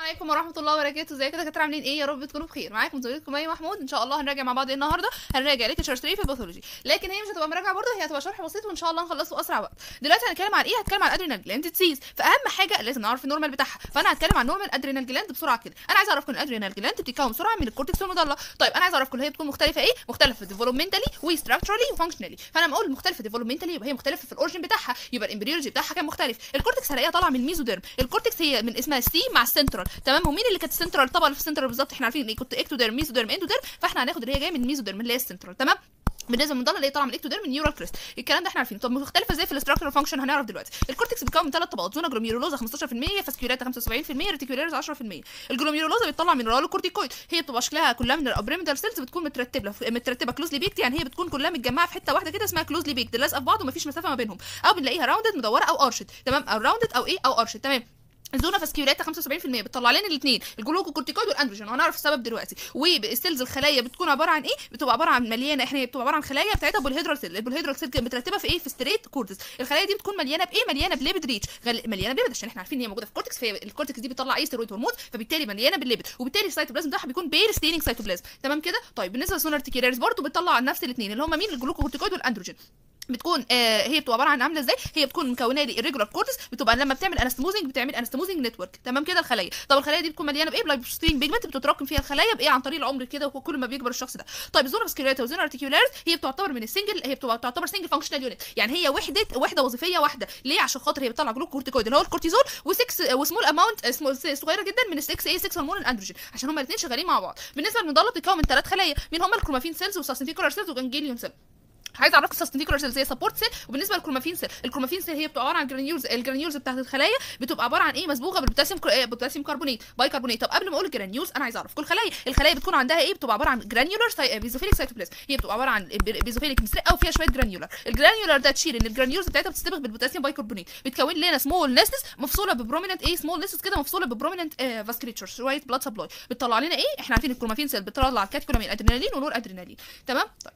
عليكم ورحمه الله وبركاته ازيكم يا دكاتره عاملين ايه يا رب تكونوا بخير معاكم زميلتكم مي محمود ان شاء الله هنراجع مع بعض ايه النهارده هنراجع ليكتشر 3 في الباثولوجي لكن هي مش هتبقى مراجعه برضه هي هتبقى شرح بسيط وان شاء الله نخلصه اسرع وقت دلوقتي هنتكلم عن ايه هنتكلم عن ادرينال جلاند ديزيز فاهم حاجه لازم نعرف النورمال بتاعها فانا هتكلم عن نورمال ادرينال جلاند بسرعه كده انا عايز اعرفكم الادرينال جلاند بتتكون بسرعه من الكورتكس والمضله طيب انا عايز اعرفكم هي بتكون مختلفه ايه مختلفه ديفلوبمنتالي وستراكشرالي وفانكشنالي فانا لما اقول مختلفه ديفلوبمنتالي يبقى هي مختلفه في الاوريجن بتاعها يبقى الامبريولوجي بتاعها كان مختلف الكورتكس هلاقيها طالعه من الميزوديرم الكورتكس هي من اسمها سي مع السنترال تمام ومين اللي كانت السنترال طبعا في السنترال بالظبط احنا عارفين ان كنت اكتوديرم ميزوديرم اندوديرم فاحنا هناخد اللي هي جايه من الميزوديرم اللي هي السنترال تمام بالنسبه للمضله اللي هي طالعه من الاكتوديرم من نيورال كريست الكلام ده احنا عارفينه طب مختلفه ازاي في الاستراكشر فانكشن هنعرف دلوقتي الكورتكس بيتكون من ثلاث طبقات زونا جلوميرولوزا 15% فاسكيولاتا 75% ريتيكولاريز 10% الجلوميرولوزا بتطلع مينرال كورتيكويد هي بتبقى شكلها كلها من الابريميدال سيلز بتكون مترتبه مترتبه كلوزلي بيكت يعني هي بتكون كلها متجمعه في حته واحده كده اسمها كلوزلي بيكت لازقه في بعض ومفيش مسافه ما بينهم او بنلاقيها راوندد مدوره او ارشد تمام او راوندد او ايه او ارشد تمام الزونه فاسكيولاتا 75% بتطلع لنا الاثنين الجلوكوكورتيكويد والاندروجين وهنعرف السبب دلوقتي والسيلز الخلايا بتكون عباره عن ايه بتبقى عباره عن مليانه احنا بتبقى عباره عن خلايا بتاعتها بولهيدرال سيل البولهيدرال سيل مترتبه في ايه في ستريت كورتكس الخلايا دي بتكون مليانه بايه مليانه بليبيد ريتش غل... مليانه بليبيد عشان احنا عارفين ان هي موجوده في الكورتكس فالكورتكس دي بتطلع ايه ستيرويد هرمون فبالتالي مليانه بالليبيد وبالتالي السيتوبلازم بتاعها بيكون بير ستيننج سيتوبلازم تمام كده طيب بالنسبه للسونار تيكيريرز برضه بتطلع نفس الاثنين اللي هم مين الجلوكوكورتيكويد والاندروجين بتكون آه هي بتبقى عباره عن عامله ازاي هي بتكون مكونه لي الريجولار كورتس بتبقى لما بتعمل انستموزنج بتعمل انستموزنج نتورك تمام كده الخلايا طب الخلايا دي بتكون مليانه بايه بلايبوستين بيجمنت بتتراكم فيها الخلايا بايه عن طريق العمر كده وكل ما بيكبر الشخص ده طيب الزونا فاسكيولاريتا والزونا ارتيكولاريس هي بتعتبر من السنجل هي بتبقى تعتبر سنجل فانكشنال يونت يعني هي وحده وحده وظيفيه واحده ليه عشان خاطر هي بتطلع جلوكورتيكويد اللي هو الكورتيزول و6 وسمول اماونت صغيره جدا من ال 6 اي 6 هرمون الاندروجين عشان هما الاثنين شغالين مع بعض بالنسبه للمضله بتتكون من ثلاث خلايا مين هما الكرومافين سيلز والساسنتيكولار سيلز وجانجليون سيل عايز اعرفك السستنيكولار سيلز هي سبورت سيل وبالنسبه للكرومافين سيل الكرومافين سيل هي بتبقى عباره عن جرانيولز الجرانيولز بتاعت الخلايا بتبقى عباره عان ايه مسبوغه بالبوتاسيوم كر... بوتاسيوم كربونات باي كربونات طب قبل ما اقول الجرانيولز انا عايز اعرف كل خلايا الخلايا بتكون عندها ايه بتبقى عباره عن جرانيولار سي... بيزوفيليك سيتوبلازم هي بتبقى عباره عن بيزوفيليك مسرقه وفيها شويه جرانيولار الجرانيولار ده تشيل ان الجرانيولز بتاعتها بتستبغ بالبوتاسيوم باي كربونات بتكون لنا سمول نستس مفصوله ببروميننت ايه سمول نستس كده مفصوله ببروميننت آه فاسكريتشر شويه بلاد سبلاي بتطلع لنا ايه احنا عارفين الكرومافين سيل بتطلع الكاتيكولامين ادرينالين ونور ادرينالين تمام طيب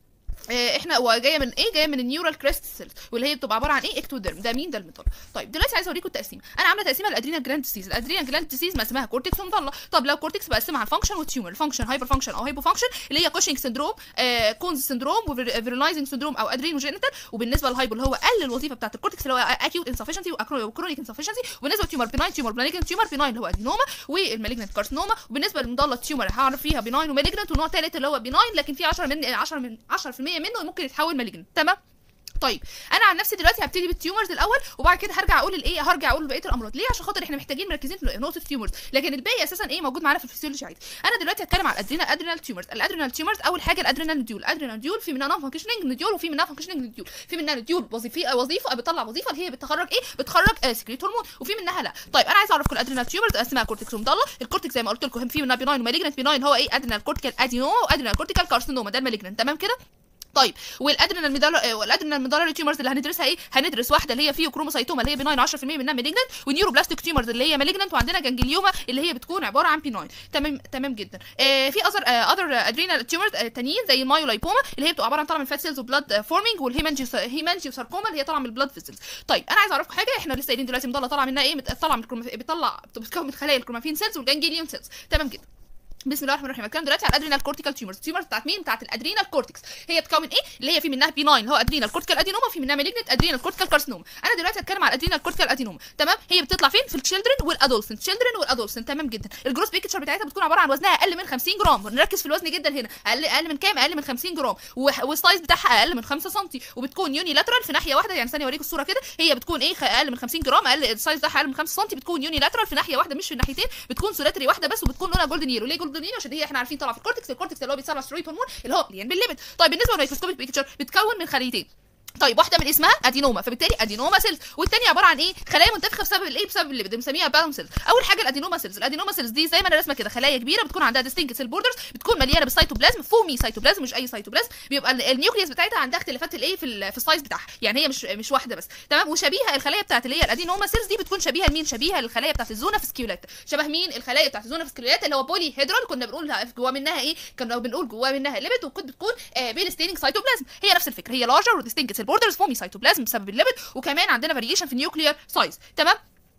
احنا وجايه من ايه جايه من النيورال كريست سيلز واللي هي بتبقى عباره عن ايه اكتوديرم ده مين ده الميتال طيب دلوقتي عايزه اوريكم التقسيمه انا عامله تقسيمه للادرينال جلاند ديسيز الادرينال جلاند ديسيز مقسمها كورتكس ومضله طب لو كورتكس بقسمها على فانكشن وتيومر الفانكشن هايبر فانكشن او هايبو فانكشن اللي هي كوشنج سندروم آه كونز سندروم وفيرلايزنج سندروم او ادرينوجينيتال وبالنسبه للهايبو اللي هو قل الوظيفه بتاعه الكورتكس اللي هو اكيوت انسفشنسي وكرونيك انسفشنسي وبالنسبه للتيومر بناين تيومر مالجنت تيومر بناين اللي هو ادينوما والمالجنت كارسنوما وبالنسبه للمضله التيومر هعرف فيها بناين ومالجنت ونوع ثالث اللي هو بناين لكن في 10 من 10 من 10% منه ممكن يتحول مالجنت تمام طيب انا عن نفسي دلوقتي هبتدي بالتيومرز الاول وبعد كده هرجع اقول الايه هرجع اقول بقيه الامراض ليه عشان خاطر احنا محتاجين مركزين في نقطه التيومرز لكن الباقي اساسا ايه موجود معانا في الفسيولوجي عادي انا دلوقتي هتكلم على الادرينال ادرينال تيومرز الادرينال تيومرز اول حاجه الادرينال نديول الادرينال نديول في منها نون فانكشننج نديول وفي منها فانكشننج نديول في منها نديول وظيفيه وظيفه بتطلع وظيفه اللي هي بتخرج ايه بتخرج آه سكريت هرمون وفي منها لا طيب انا عايز اعرف كل الادرينال تيومرز اسمها كورتكس ومضله الكورتكس زي ما قلت لكم في منها بيناين ومالجنت بيناين هو ايه ادرينال كورتيكال ادينوما وادرينال كورتيكال كارسينوما ده المالجنت تمام كده طيب والادرينال ميدالا والادرينال ميدالاري تيومرز اللي هندرسها ايه هندرس واحده اللي هي فيه كروموسايتوما اللي هي بناين 10% منها مالجنت ونيوروبلاستيك تيومرز اللي هي مالجنت وعندنا جانجليوما اللي هي بتكون عباره عن بيناين تمام تمام جدا آه في اذر اذر ادرينال تيومرز تانيين زي المايولايبوما اللي هي بتبقى عباره عن طالعه من فات سيلز وبلاد فورمينج والهيمانجيو ساركوما اللي هي طالعه من البلاد فيسلز طيب انا عايز اعرفكم حاجه احنا لسه قايلين دلوقتي مضله طالعه منها ايه طالعه من الكرومف... بتطلع بتتكون من خلايا الكرومافين سيلز والجانجليون سيلز تمام جدا بسم الله الرحمن الرحيم هتكلم دلوقتي على الادرينال كورتيكال تيومرز التيومرز بتاعت مين بتاعت الادرينال كورتكس هي بتكون ايه اللي هي في منها بيناين اللي هو ادرينال كورتيكال ادينوما وفي منها مالجنت ادرينال كورتيكال كارسينوما انا دلوقتي هتكلم على الادرينال كورتيكال ادينوما تمام هي بتطلع فين في التشيلدرن والادولسنت تشيلدرن والادولسنت تمام جدا الجروس بيكتشر بتاعتها بتكون عباره عن وزنها اقل من 50 جرام نركز في الوزن جدا هنا اقل اقل من كام اقل من 50 جرام والسايز بتاعها اقل من 5 سم وبتكون يوني لاترال في ناحيه واحده يعني ثانيه اوريك الصوره كده هي بتكون ايه اقل من 50 جرام اقل السايز بتاعها اقل من 5 سم بتكون يوني لاترال في ناحيه واحده مش في الناحيتين بتكون سولاتري واحده بس وبتكون لونها جولدن يلو ليه جولدن يلو عشان هي احنا عارفين طالعه في الكورتكس الكورتكس اللي هو بيطلع سترويد هرمون اللي هو مليان بالليبيد طيب بالنسبه للميكروسكوبيك بيكتشر بتكون من خليتين طيب واحده من اسمها ادينوما فبالتالي ادينوما سيلز والثانيه عباره عن ايه خلايا منتفخه بسبب الايه بسبب اللي بنسميها بالون سيلز اول حاجه الادينوما سيلز الادينوما سيلز دي زي ما انا رسمه كده خلايا كبيره بتكون عندها ديستنكت سيل بوردرز بتكون مليانه بالسيتوبلازم فومي سيتوبلازم مش اي سيتوبلازم بيبقى النيوكليوس بتاعتها عندها اختلافات الايه في في السايز بتاعها يعني هي مش مش واحده بس تمام وشبيهه الخلايا بتاعت اللي هي الادينوما سيلز دي بتكون شبيهه لمين شبيهه للخلايا بتاعت الزونا فيسكيولات شبه مين الخلايا بتاعت الزونا فيسكيولات اللي هو بولي هيدرال كنا بنقول جوا منها ايه كنا بنقول جوا منها ليبيد وكنت بتكون آه بين ستيننج سيتوبلازم هي نفس الفكره هي لارجر وديستنكت سيل بوردرز فومي سيتوبلازم بسبب الليبيد وكمان عندنا فاريشن في النيوكليير سايز تمام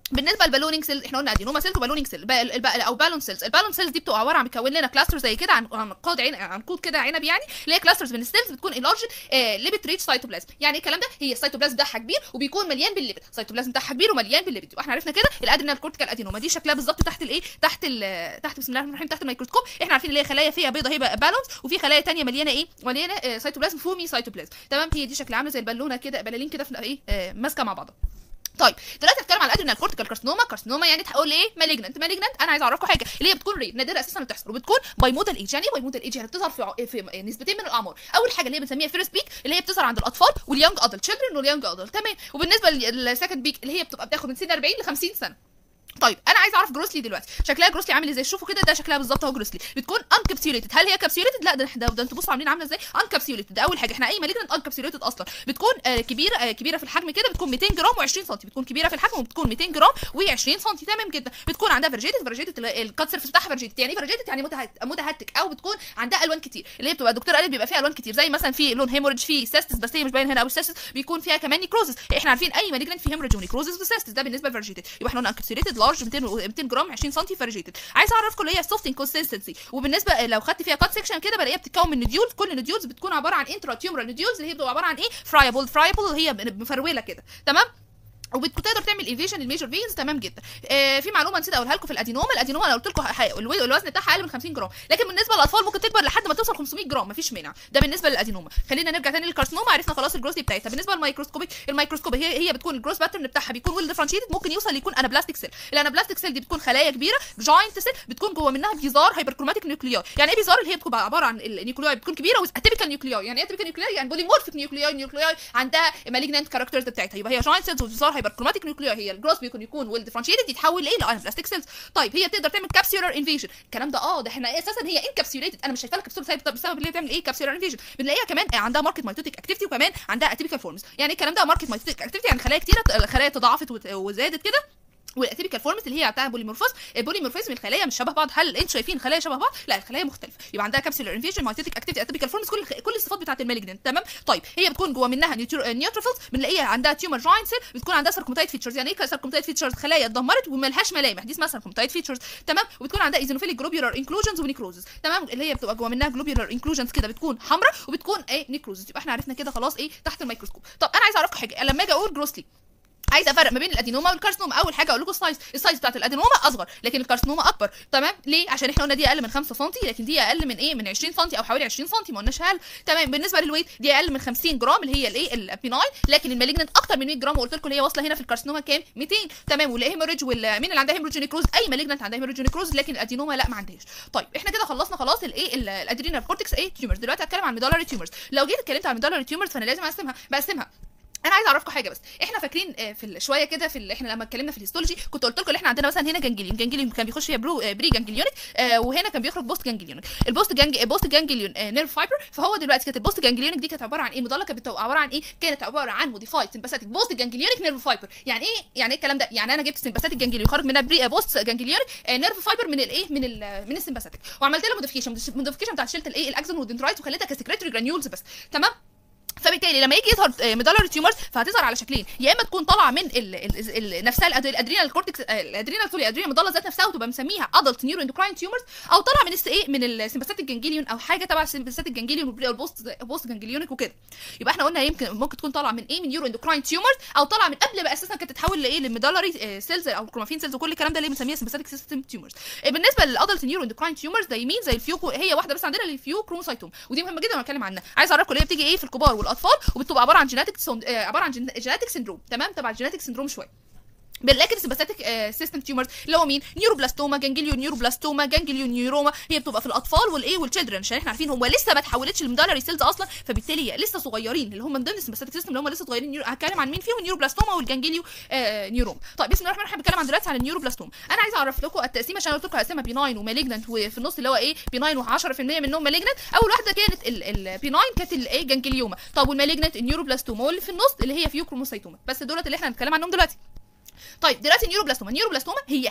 بالنسبه للبالونينج سيلز احنا قلنا ادينوما سيلز وبالونينج سيلز او بالون سيلز البالون سيلز دي بتبقى عباره عن بتكون لنا كلاستر زي كده عن عن قاد عين عن كود كده عنب يعني اللي هي كلاسترز من السيلز بتكون انلارج ليبت ريتش سايتوبلازم يعني ايه الكلام ده هي السيتوبلازم بتاعها كبير وبيكون مليان بالليبت السيتوبلازم بتاعها كبير ومليان بالليبت يبقى احنا عرفنا كده الادرينال كورتيكال ادينوما دي شكلها بالظبط تحت الايه تحت ال تحت بسم الله الرحمن الرحيم تحت الميكروسكوب احنا عارفين اللي هي خلايا فيها بيضه هي بالونز وفي خلايا ثانيه مليانه ايه مليانه آه، سيتوبلازم فومي سيتوبلازم تمام هي دي شكلها عامله زي البالونه كده بلالين كده في ايه آه، ماسكه مع بعضها طيب دلوقتي هتكلم على الادرينال كورتيكال كارسينوما كارسينوما يعني تقول ايه مالجنت مالجنت انا عايز اعرفكم حاجه اللي هي بتكون رير نادره اساسا بتحصل وبتكون باي مودال ايج يعني باي مودال ايج يعني بتظهر في, ع- في نسبتين من الاعمار اول حاجه اللي هي بنسميها فيرست بيك اللي هي بتظهر عند الاطفال واليونج ادلت تشيلدرن واليونج ادلت تمام وبالنسبه للسكند بيك اللي هي بتبقى بتاخد من سن 40 ل 50 سنه طيب انا عايز اعرف جروسلي دلوقتي شكلها جروسلي عامل ازاي شوفوا كده ده شكلها بالظبط اهو جروسلي بتكون انكابسيوليتد هل هي كابسيوليتد لا ده ده, ده انتوا بصوا عاملين عامله ازاي انكابسيوليتد ده اول حاجه احنا اي مالجنت انكابسيوليتد اصلا بتكون آه كبيره آه كبيره في الحجم كده بتكون 200 جرام و20 سم بتكون كبيره في الحجم وبتكون 200 جرام و20 سم تمام جدا بتكون عندها فرجيتد فرجيتد الكات سيرفيس بتاعها فرجيتد يعني ايه فرجيتد يعني متهت- متهتك او بتكون عندها الوان كتير اللي هي بتبقى الدكتور قال بيبقى فيها الوان كتير زي مثلا في لون هيموريدج في سيستس بس هي مش باين هنا او سيستس بيكون فيها كمان نيكروزس احنا عارفين اي مالجنت في هيموريدج ونيكروزس وسيستس ده بالنسبه للفرجيتد يبقى احنا قلنا انكابسيوليتد لارج 200 و- 200 جرام 20 سم فرجيتد عايز اعرفكم اللي هي سوفت انكونسستنسي وبالنسبه لو خدت فيها كات سيكشن كده بلاقيها بتتكون من نوديولز كل نوديولز بتكون عباره عن انترا تيومرال نوديولز اللي هي بتبقى عباره عن ايه فرايبل فرايبل اللي هي مفروله كده تمام وبتقدر تعمل ايفيجن الميجر فينز تمام جدا آه في معلومه نسيت اقولها لكم في الادينوما الادينوما انا قلت لكم ح- الو- الوزن بتاعها اقل من 50 جرام لكن بالنسبه للاطفال ممكن تكبر لحد ما توصل 500 جرام مفيش مانع ده بالنسبه للادينوما خلينا نرجع تاني للكارسينوما عرفنا خلاص الجروسي بتاعتها بالنسبه للميكروسكوبيك الميكروسكوب هي هي بتكون الجروس باترن بتاعها بيكون ويل ديفرنشيتد ممكن يوصل يكون انابلاستيك سيل الانابلاستيك سيل دي بتكون خلايا كبيره جاينت سيل بتكون جوه منها بيزار هايبركروماتيك نيوكلياي يعني ايه بيزار اللي هي بتبقى عباره عن النيوكلياي بتكون كبيره واتيبيكال نيوكلياي يعني ايه اتيبيكال نيوكلياي يعني بوليمورفيك نيوكلياي نيوكلياي عندها مالجنانت كاركترز بتاعتها يبقى هي جاينت سيلز وبيزار هايبركروماتيك نيوكلياي هي الجروس بيكون يكون ويل ديفرنشيتد يتحول لايه لانابلاستيك سيلز طيب هي تقدر تعمل كابسولار انفيجن الكلام ده اه ده احنا اساسا هي انكابسوليتد انا مش شايفاها الكبسوله بسبب بسبب اللي هي بتعمل ايه كابسولار انفيجن بنلاقيها كمان عندها ماركت مايتوتيك اكتيفيتي وكمان عندها اتيبيكال فورمز يعني الكلام ده ماركت مايتوتيك اكتيفيتي يعني خلايا كتيره خلايا تضاعفت وت- وزادت كده والاتيبيكال فورمز اللي هي بتاع بوليمورفوز البوليمورفيزم الخلايا مش شبه بعض هل انتوا شايفين خلايا شبه بعض لا الخلايا مختلفه يبقى عندها كابسولار انفيجن مايتوتيك اكتيفيتي اتيبيكال فورمز كل كل الصفات بتاعه المالجنت تمام طيب هي بتكون جوه منها نيوتروفيلز بنلاقيها عندها تيومر جاينت سيل بتكون عندها ساركومتايد فيتشرز يعني ايه ساركومتايد فيتشرز خلايا اتدمرت وملهاش ملامح دي اسمها ساركومتايد فيتشرز تمام وبتكون عندها ايزينوفيليك جلوبيولار انكلوجنز ونيكروزز تمام اللي هي بتبقى جوه منها جلوبيولار انكلوجنز كده بتكون حمراء وبتكون ايه نيكروزز يبقى احنا عرفنا كده خلاص ايه تحت الميكروسكوب طب انا عايز اعرفكم حاجه لما اجي اقول جروسلي عايزه افرق ما بين الادينوما والكارسينوما اول حاجه اقول لكم السايز السايز بتاعت الادينوما اصغر لكن الكارسينوما اكبر تمام ليه عشان احنا قلنا دي اقل من 5 سم لكن دي اقل من ايه من 20 سم او حوالي 20 سم ما قلناش هل تمام بالنسبه للويت دي اقل من 50 جرام اللي هي الايه البيناين لكن المالجنت اكتر من 100 جرام وقلت لكم اللي هي واصله هنا في الكارسينوما كام 200 تمام والهيموريدج وال مين اللي عندها هيموريدج نيكروز اي مالجنت عندها هيموريدج نيكروز لكن الادينوما لا ما عندهاش طيب احنا كده خلصنا خلاص الايه ال- الادرينال كورتكس ايه تيومرز دلوقتي هتكلم عن الميدالري تيومرز لو جيت اتكلمت عن الميدالري تيومرز فانا لازم اقسمها بقسمها انا عايز اعرفكم حاجه بس احنا فاكرين آه، في ال- شويه كده في ال- احنا لما اتكلمنا في الهيستولوجي كنت قلت لكم ان احنا عندنا مثلا هنا جانجليون جانجليون كان بيخش فيها برو آه، بري جانجليونيك آه، وهنا كان بيخرج بوست جانجليونيك البوست جانج بوست جانجليون آه، نيرف فايبر فهو دلوقتي كانت البوست جانجليونيك دي كانت عباره عن ايه مضله كانت بتبقى عباره عن ايه كانت عباره عن موديفايد سمباثيك بوست جانجليونيك نيرف فايبر يعني ايه يعني ايه الكلام ده يعني انا جبت سمباثيك جانجليون خرج منها بري بوست جانجليونيك نيرف فايبر من الايه من ال من السمباثيك وعملت لها موديفيكيشن موديفيكيشن بتاعت شلت الايه الاكزون والدندرايت وخليتها كسكريتوري جرانيولز بس تمام فبالتالي لما يجي يظهر ميدالري تيومرز فهتظهر على شكلين يا اما تكون طالعه من ال ال ال نفسها الأد- الادرينال كورتكس الادرينال سوري الادرينال مضله ذات نفسها وتبقى مسميها ادلت نيورو اندوكراين تيومرز او طالعه من الس ايه من السمباثيك جانجليون او حاجه تبع السمباثيك جانجليون والبوست بوست جانجليونيك وكده يبقى احنا قلنا يمكن ممكن تكون طالعه من ايه من نيورو اندوكراين تيومرز او طالعه من قبل بقى اساسا كانت تتحول لايه للميدالري سيلز او كرومافين سيلز وكل الكلام ده اللي بنسميها سمباثيك سيستم تيومرز بالنسبه للادلت نيورو اندوكراين تيومرز زي مين زي الفيو هي واحده بس عندنا الفيو كروموسايتوم ودي مهمه جدا هنتكلم عنها عايز اعرفكم اللي هي بتيجي ايه في الكبار والاطفال وبتبقى عباره عن جيناتيك عباره عن جيناتيك سندروم تمام تبع الجيناتيك سندروم شويه بنلاقي السمباثيك سيستم تيومرز اللي هو مين نيوروبلاستوما جانجليون نيوروبلاستوما جانجليون نيوروما هي بتبقى في الاطفال والايه والتشيلدرن عشان احنا عارفين هم لسه ما اتحولتش لمدلري سيلز اصلا فبالتالي لسه صغيرين اللي هم من ضمن السمباثيك سيستم اللي هم لسه صغيرين نيورو... هتكلم عن مين فيهم النيوروبلاستوما والجانجليو آه نيوروما طيب بسم الله الرحمن الرحيم بتكلم عن دلوقتي عن النيوروبلاستوما انا عايز اعرف لكم التقسيمه عشان قلت لكم هقسمها بيناين ومالجنت وفي النص اللي هو ايه بيناين و10% منهم مالجنت اول واحده كانت البيناين كانت الايه جانجليوما طب والمالجنت النيوروبلاستوما واللي في النص اللي هي فيوكروموسايتوما بس دولت اللي احنا هنتكلم عنهم دلوقتي طيب دلوقتي النيوروبلاستوما النيوروبلاستوما هي هايلي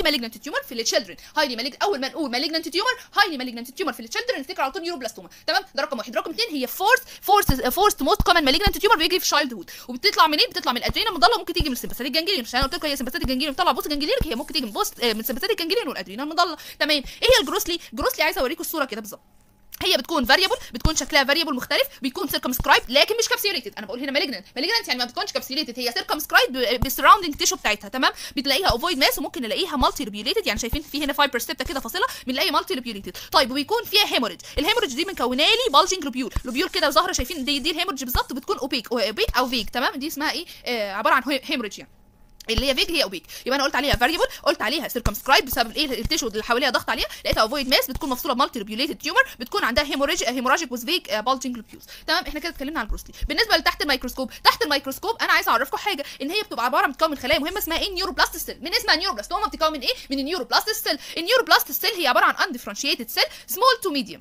مالجنت تيومر في التشيلدرن هايلي مالج اول ما نقول مالجنت تيومر هايلي مالجنت تيومر في التشيلدرن نفتكر على طول نيوروبلاستوما تمام ده رقم واحد رقم اثنين هي فورس فورس فورس موست كومن مالجنت تيومر بيجي في شايلد هود وبتطلع منين بتطلع من الادرينا المضله ممكن تيجي من السمباثيك جانجليون عشان انا قلت لكم هي سمباثيك جانجليون بتطلع بوست جانجليون هي ممكن تيجي من بوست آه، من سمباثيك جانجليون والادرينا المضله تمام ايه هي الجروسلي جروسلي عايزه اوريكم الصوره كده بالظبط هي بتكون فاريبل بتكون شكلها فاريبل مختلف بيكون سيركمسكرايب لكن مش كابسيوليتد انا بقول هنا مالجنت مالجنت يعني ما بتكونش كابسيوليتد هي سيركمسكرايب بالسراوندنج تيشو بتاعتها تمام بتلاقيها اوفويد ماس وممكن نلاقيها مالتي ريبيوليتد يعني شايفين في هنا فايبر ستيبتا كده فاصله بنلاقي مالتي ريبيوليتد طيب وبيكون فيها هيموريج الهيموريج دي مكونه لي بالجنج لوبيول لوبيول كده ظاهره شايفين دي دي الهيموريج بالظبط بتكون اوبيك اوبيك او فيك تمام دي اسمها ايه آه عباره عن هيموريج يعني اللي هي فيج هي اوبيك يبقى انا قلت عليها فاريبل قلت عليها سيركمسكرايب بسبب ايه التيشو اللي حواليها ضغط عليها لقيتها افويد ماس بتكون مفصوله بمالتي ريبيوليتد تيومر بتكون عندها هيموراج هيموراجيك وذ فيج بالجنج لوبيوز تمام احنا كده اتكلمنا على البروستي بالنسبه لتحت الميكروسكوب تحت الميكروسكوب انا عايز اعرفكم حاجه ان هي بتبقى عباره بتتكون من خلايا مهمه اسمها ايه نيوروبلاست سيل من اسمها نيوروبلاستوما بتتكون من ايه من النيوروبلاست سيل النيوروبلاست سيل هي عباره عن اندفرنشيتد سيل سمول تو ميديوم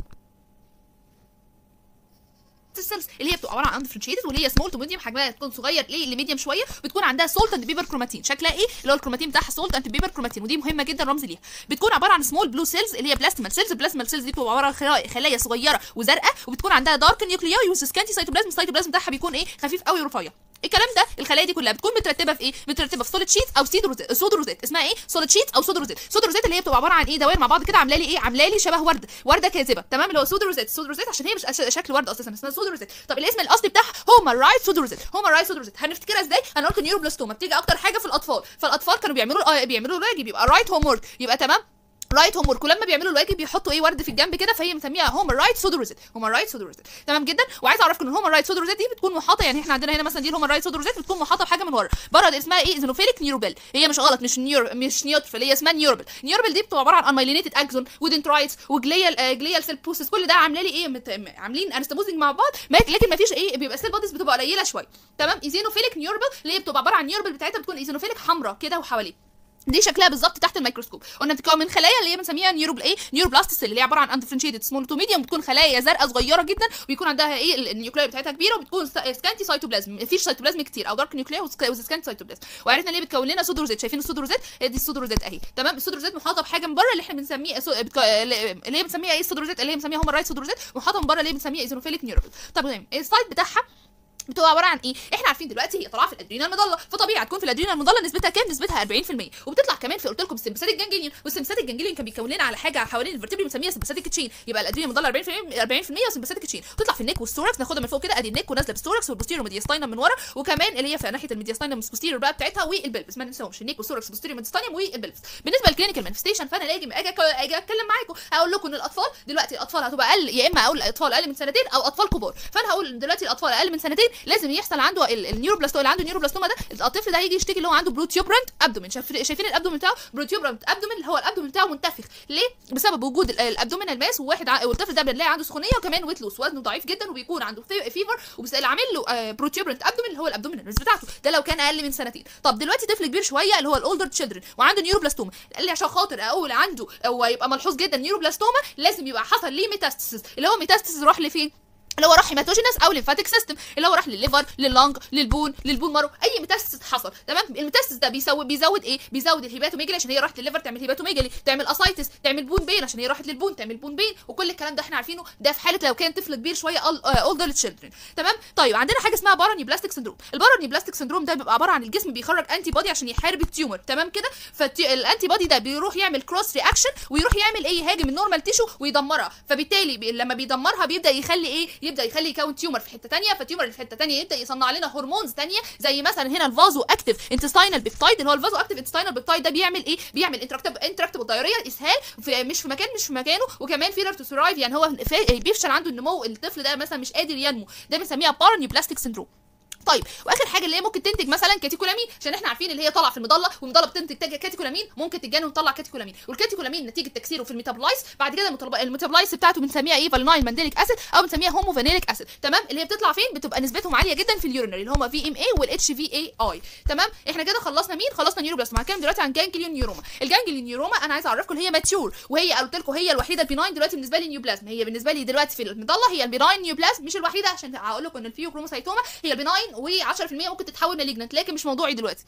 السيلز اللي هي بتبقى عباره عن اندفرنشيتد واللي هي سمول تو ميديوم حجمها تكون صغير ليه لميديوم شويه بتكون عندها سولت اند بيبر كروماتين شكلها ايه اللي هو الكروماتين بتاعها سولت اند بيبر كروماتين ودي مهمه جدا رمز ليها بتكون عباره عن سمول بلو سيلز اللي هي بلاستمال سيلز البلاستمال سيلز دي بتبقى عباره عن خلايا- خلايا صغيره وزرقاء وبتكون عندها دارك نيوكلياي وسكانتي سيتوبلازم السيتوبلازم بتاعها بيكون ايه خفيف قوي ورفيع الكلام ده الخلايا دي كلها بتكون مترتبه في ايه مترتبه في سوليد شيت او سيد روزيت سود روزيت اسمها ايه سوليد شيت او سود روزيت سود روزيت اللي هي بتبقى عباره عن ايه دوائر مع بعض كده عامله لي ايه عامله لي شبه ورده ورده كاذبه تمام اللي هو سود روزيت سود روزيت عشان هي مش أش- شكل ورده اساسا اسمها سود روزيت طب الاسم الاصلي بتاعها هوما رايت سود روزيت هوما رايت سود روزيت هنفتكرها ازاي انا قلت نيوروبلاستوما بتيجي اكتر حاجه في الاطفال فالاطفال كانوا بيعملوا آه بيعملوا الواجب يبقى رايت هوم ورك يبقى تمام رايت هوم ورك ولما بيعملوا الواجب بيحطوا ايه ورد في الجنب كده فهي مسميها هوم رايت سود روزيت هوم رايت سود روزيت تمام جدا وعايز اعرفكم ان الهوم رايت سود روزيت دي بتكون محاطه يعني احنا عندنا هنا مثلا دي الهوم رايت سود روزيت بتكون محاطه بحاجه من ورا بره دي اسمها ايه زينوفيليك نيوروبيل هي مش غلط مش نيور مش نيوترفل هي اسمها نيوروبيل نيوروبيل دي بتبقى عباره عن انمايلينيتد اكزون ودنترايتس وجليال آه جليال سيل بوسس كل ده عامله لي ايه مت... م- عاملين انستموزنج مع بعض ما- لكن ما فيش ايه بيبقى سيل بوديز بتبقى قليله شويه تمام ايزينوفيليك نيوروبيل اللي هي بتبقى عباره عن نيوروبيل بتاعتها بتكون ايزينوفيليك حمراء كده وحواليه دي شكلها بالظبط تحت الميكروسكوب قلنا بتتكون من خلايا اللي هي بنسميها نيورو ايه نيوروبلاست سيل اللي هي عباره عن اندفرنشيتد سمول تو ميديوم بتكون خلايا زرقاء صغيره جدا وبيكون عندها ايه ال- النيوكليا بتاعتها كبيره وبتكون سكانتي سيتوبلازم مفيش سيتوبلازم كتير او دارك نيوكليا وسكانتي سيتوبلازم وعرفنا ليه بتكون لنا سودروزيت شايفين السودروزيت هي دي السودروزيت اهي تمام السودروزيت محاطه بحاجه من بره اللي احنا بنسميها سو... بتك... اللي هي بنسميها ايه السودروزيت اللي هي بنسميها هوم رايت سودروزيت محاطه من بره اللي هي بنسميها ايزونوفيليك نيوروبيل طب تمام السايت بتاعها بتبقى عباره عن ايه احنا عارفين دلوقتي هي طالعه في الادرينال المضله فطبيعي هتكون في الادرينال المضله نسبتها كام نسبتها 40% وبتطلع كمان في قلت لكم السمباثيك جانجليون والسمباثيك جانجليون كان بيكون لنا على حاجه حوالين الفرتبري بنسميها سمباثيك تشين يبقى الادرينال المضله 40% 40% وسمباثيك تشين بتطلع في النيك والثوركس ناخدها من فوق كده ادي النيك ونازله بالثوركس والبوستيريور ميدياستاينم من ورا وكمان اللي هي في ناحيه الميدياستاينم البوستيريور بقى بتاعتها والبلبس ما ننساهمش النيك والثوركس والبوستيريور ميدياستاينم والبلبس بالنسبه للكلينيكال مانيفستيشن فانا لاجي اجي أك- اجي اتكلم معاكم هقول لكم ان الاطفال دلوقتي الاطفال هتبقى اقل يا اما اقول اطفال اقل من سنتين او اطفال كبار فانا هقول إن دلوقتي الاطفال اقل من سنتين لازم يحصل عنده ال- النيوروبلاستوما اللي عنده نيوروبلاستوما ده الطفل ده هيجي يشتكي اللي هو عنده بروتيوبرنت ابدومين شايف شايفين الابدومين بتاعه بروتيوبرنت ابدومين اللي هو الابدومين بتاعه منتفخ ليه بسبب وجود ال- الابدومين الماس وواحد ع- والطفل ده بنلاقي عنده سخونيه وكمان ويت لوس وزنه ضعيف جدا وبيكون عنده في- فيفر وبس اللي عامل له آه، بروتيوبرنت ابدومين اللي هو الابدومين الماس بتاعته ده لو كان اقل من سنتين طب دلوقتي طفل كبير شويه اللي هو الاولدر تشيلدرن وعنده نيوروبلاستوما قال لي عشان خاطر اقول عنده هو يبقى ملحوظ جدا نيوروبلاستوما لازم يبقى حصل ليه ميتاستاسيس اللي هو ميتاستاسيس راح لفين اللي هو راح هيماتوجينس او ليمفاتيك سيستم اللي هو راح للليفر لللنج للبون للبون مارو اي ميتاستس حصل تمام الميتاستس ده بيسوي بيزود ايه بيزود الهيباتوميجلي عشان هي راحت للليفر تعمل هيباتوميجلي تعمل اسايتس تعمل بون بين عشان هي راحت للبون تعمل بون بين وكل الكلام ده احنا عارفينه ده في حاله لو كان طفل كبير شويه اولدر تشيلدرن تمام طيب عندنا حاجه اسمها باراني بلاستيك سندروم الباراني بلاستيك سندروم ده بيبقى عباره عن الجسم بيخرج انتي بودي عشان يحارب التيومر تمام كده فالانتي بودي ده بيروح يعمل كروس رياكشن ويروح يعمل ايه يهاجم النورمال تيشو ويدمرها فبالتالي بي لما بيدمرها بيبدا يخلي ايه يبدا يخلي يكون تيومر في حته ثانيه فالتيومر اللي في حته ثانيه يبدا يصنع لنا هرمونز ثانيه زي مثلا هنا الفازو اكتيف انتستاينال بيبتايد اللي هو الفازو اكتيف انتستاينال بيبتايد ده بيعمل ايه بيعمل انتراكتيف انتراكتيف دايريا اسهال في مش في مكان مش في مكانه وكمان فيلر تو سرايف يعني هو في- بيفشل عنده النمو الطفل ده مثلا مش قادر ينمو ده بنسميها بارانيوبلاستيك سندروم طيب واخر حاجه اللي هي ممكن تنتج مثلا كاتيكولامين عشان احنا عارفين اللي هي طالعه في المضله والمضله بتنتج تج- كاتيكولامين ممكن تتجنن وتطلع كاتيكولامين والكاتيكولامين نتيجه تكسيره في الميتابولايز بعد كده المتلب- الميتابولايز بتاعته بنسميها ايه فالنايل مانديليك اسيد او بنسميها هومو فانيليك اسيد تمام اللي هي بتطلع فين بتبقى نسبتهم عاليه جدا في اليورينري اللي هم في ام اي والاتش في اي اي تمام احنا كده خلصنا مين خلصنا نيوروبلاستوما هنتكلم دلوقتي عن جانجليون نيوروما الجانجليون نيوروما انا عايزه اعرفكم هي ماتيور وهي قلت لكم هي الوحيده البيناين دلوقتي بالنسبه لي نيوبلازم هي بالنسبه لي دلوقتي في المضله هي البيناين نيوبلازم مش الوحيده عشان هقول لكم ان الفيوكروموسايتوما هي البيناين و10% ممكن تتحول مالجنت لكن مش موضوعي دلوقتي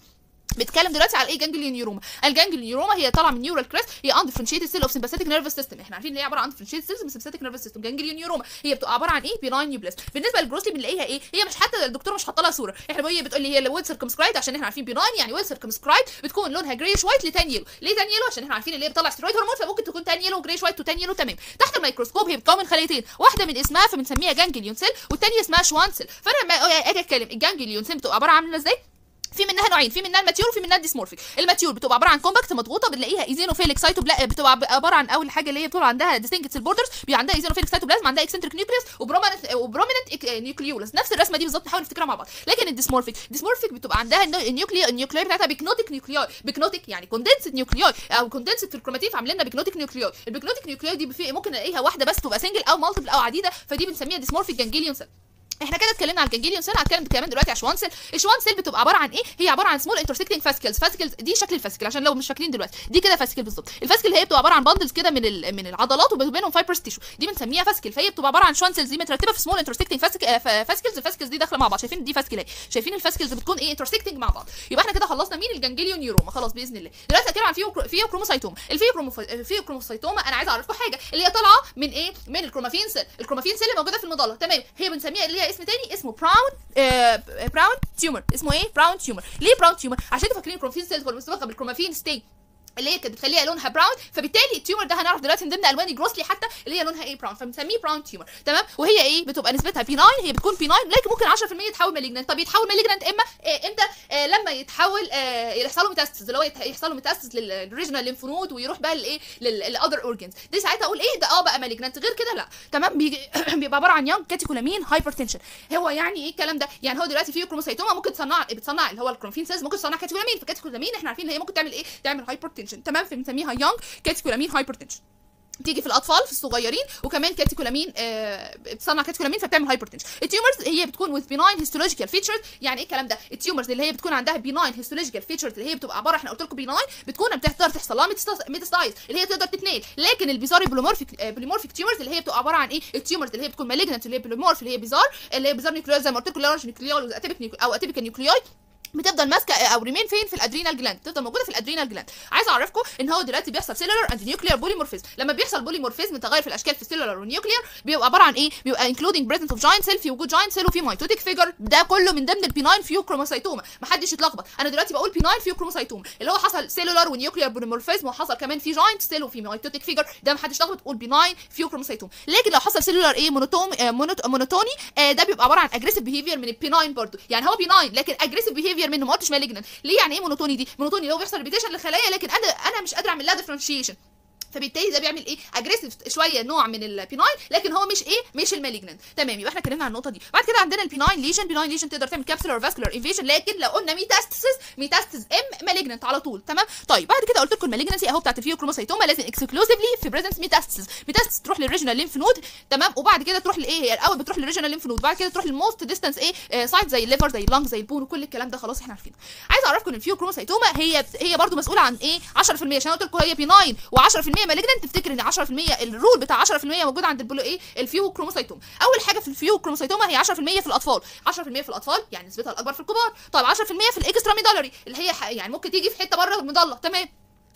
بتكلم دلوقتي على ايه جانجليون نيوروما الجانجليون نيوروما هي طالعه من نيورال كريست هي اندفرنشيتد سيل اوف سمباثيك نيرفس سيستم احنا عارفين ان هي عباره عن ديفرنشيتد سيلز من سمباثيك نيرفس سيستم جانجليون نيوروما هي بتبقى عباره عن ايه بيناين نيوبلاس بالنسبه للجروسلي بنلاقيها ايه هي مش حتى الدكتور مش حاطه لها صوره احنا هي بتقول لي هي ويل سيركمسكرايد عشان احنا عارفين بيناين يعني ويل سيركمسكرايد بتكون لونها جريش وايت لتان يلو ليه تان يلو عشان احنا عارفين ان هي بتطلع ستيرويد هرمون فممكن تكون تان يلو جريش وايت وتان يلو تمام تحت الميكروسكوب هي بتكون من خليتين واحده من اسمها فبنسميها جانجليون سيل والثانيه اسمها شوان سيل فانا لما اجي اتكلم الجانجليون سيل بتبقى عباره عامله ازاي في منها نوعين في منها الماتيور وفي منها الديسمورفيك الماتيور بتبقى عباره عن كومباكت مضغوطه بنلاقيها ايزينوفيليك سايتوبلا بتبقى عباره عن اول حاجه اللي هي بتقول عندها ديستنكت سيل بوردرز بيبقى عندها ايزينوفيليك سايتوبلازم عندها اكسنتريك نيوكليوس وبروميننت وبروميننت نيوكليولس نفس الرسمه دي بالظبط نحاول نفتكرها مع بعض لكن الديسمورفيك الديسمورفيك بتبقى عندها النيوكليو النيوكليو بتاعتها بيكنوتيك نيوكليو بيكنوتيك يعني كوندنسد نيوكليو او كوندنسد في الكروماتيف عاملين لنا بيكنوتيك نيوكليو البيكنوتيك نيوكليو دي في ممكن نلاقيها واحده بس تبقى سنجل او مالتيبل او عديده فدي بنسميها ديسمورفيك جانجليون سيل احنا كده اتكلمنا على الجانجليون سيل هتكلم كمان دلوقتي على شوان سيل الشوان سيل بتبقى عباره عن ايه هي عباره عن سمول انترسكتنج فاسكلز فاسكلز دي شكل الفاسكل عشان لو مش فاكرين دلوقتي دي كده فاسكل بالظبط الفاسكل هي بتبقى عباره عن باندلز كده من ال... من العضلات وبينهم فايبرز تيشو دي بنسميها فاسكل فهي بتبقى عباره عن شوان سيلز دي مترتبه في سمول انترسكتنج فاسكلز الفاسكلز دي داخله مع بعض شايفين دي فاسكل اهي شايفين الفاسكلز بتكون ايه انترسكتنج مع بعض يبقى احنا كده خلصنا مين الجانجليون نيوروما خلاص باذن الله دلوقتي هتكلم عن فيو فيو كروموسايتوما الفيو فيو كروموسايتوما انا عايز اعرفكم حاجه اللي هي طالعه من ايه من الكرومافين سيل الكرومافين سيل اللي موجوده في المضله تمام هي بنسميها اللي هي اسم تاني اسمه براون آه براون تيومر اسمه ايه براون تيومر ليه براون تيومر عشان انتوا فاكرين الكرومافين سيلز ولا مسبقه بالكرومافين ستي اللي هي كانت بتخليها لونها براون فبالتالي التيومر ده هنعرف دلوقتي من ضمن الوان الجروسلي حتى اللي هي لونها ايه براون فبنسميه براون تيومر تمام وهي ايه بتبقى نسبتها بيناين هي بتكون بيناين لكن ممكن 10% يتحول مالجنانت طب يتحول مالجنانت اما إيه امتى آه لما يتحول آه يحصل له ميتاستس اللي هو يحصل له ميتاستس للريجنال ليمفونود ويروح بقى لايه للاذر اورجنز دي ساعتها اقول ايه ده اه بقى مالجنانت غير كده لا تمام بيجي بيبقى عباره عن يونج كاتيكولامين هايبرتنشن هو يعني ايه الكلام ده يعني هو دلوقتي في كروموسيتوما ممكن تصنع بتصنع اللي هو الكرومفين سيلز ممكن تصنع كاتيكولامين فكاتيكولامين احنا عارفين ان هي ممكن تعمل ايه تعمل هايبرتنشن تمام فبنسميها يونج كاتيكولامين هايبرتنشن تيجي في الاطفال في الصغيرين وكمان كاتيكولامين آه بتصنع كاتيكولامين فبتعمل هايبرتنشن التيومرز هي بتكون with benign histological features يعني ايه الكلام ده التيومرز اللي هي بتكون عندها benign histological features اللي هي بتبقى عباره احنا قلت لكم benign بتكون بتقدر تحصل لها ميتاستايز اللي هي تقدر تتنقل لكن البيزاري بوليمورفيك بوليمورفيك تيومرز اللي هي بتبقى عباره عن ايه التيومرز اللي هي بتكون مالجنت اللي هي بوليمورف اللي هي بيزار اللي هي بيزار نيوكليوز زي ما قلت لكم لارج نيوكليول او اتيبيكال نيوكليوي بتفضل ماسكه او ريمين فين في الادرينال جلاند تفضل موجوده في الادرينال جلاند عايز اعرفكم ان هو دلوقتي بيحصل سيلولار اند نيوكليير بوليمورفيزم لما بيحصل بوليمورفيزم تغير في الاشكال في السيلولار والنيوكليير بيبقى عباره عن ايه بيبقى انكلودنج بريزنس اوف جاينت سيل في وجود جاينت سيل وفي مايتوتيك فيجر ده كله من ضمن البيناين فيو كروموسايتوما محدش يتلخبط انا دلوقتي بقول بيناين فيو كروموسايتوما اللي هو حصل سيلولار ونيوكليير بوليمورفيزم وحصل كمان في جاينت سيل وفي مايتوتيك فيجر ده محدش يتلخبط تقول بيناين فيو كروموسايتوما لكن لو حصل سيلولار ايه مونوتوم آه مونوتوني آه ده بيبقى عباره عن اجريسيف بيهيفير من البيناين برضه يعني هو بيناين لكن اجريسيف بيهيفير منه ما قلتش مالجنت ليه يعني ايه مونوتوني دي مونوتوني اللي هو بيحصل ريبيتيشن للخلايا لكن انا انا مش قادره اعمل لها ديفرنشيشن فبالتالي ده بيعمل ايه اجريسيف شويه نوع من البيناين لكن هو مش ايه مش المالجنت تمام يبقى احنا اتكلمنا عن النقطه دي بعد كده عندنا البيناين ليجن بيناين ليجن تقدر تعمل كابسولار فاسكولار انفيجن لكن لو قلنا ميتاستسز ميتاستس ام مالجنت على طول تمام طيب بعد كده قلت لكم المالجنسي اهو بتاعت الفيوكروموسايتوما لازم اكسكلوسيفلي في بريزنس ميتاستسز ميتاستس تروح للريجنال ليمف نود تمام وبعد كده تروح لايه هي الاول بتروح للريجنال ليمف نود بعد كده تروح للموست ديستانس ايه آه سايت زي الليفر زي اللنج زي البون وكل الكلام ده خلاص احنا عارفينه عايز اعرفكم ان الفيوكروموسايتوما هي هي برده مسؤوله عن ايه 10% عشان قلت لكم هي بيناين و10% مالجنت تفتكر ان 10% الرول بتاع 10% موجود عند البلو ايه الفيو كروموسايتوم اول حاجه في الفيو كروموسايتوما هي 10% في الاطفال 10% في الاطفال يعني نسبتها الاكبر في الكبار طيب 10% في الاكسترا ميدالري اللي هي يعني ممكن تيجي في حته بره المضله تمام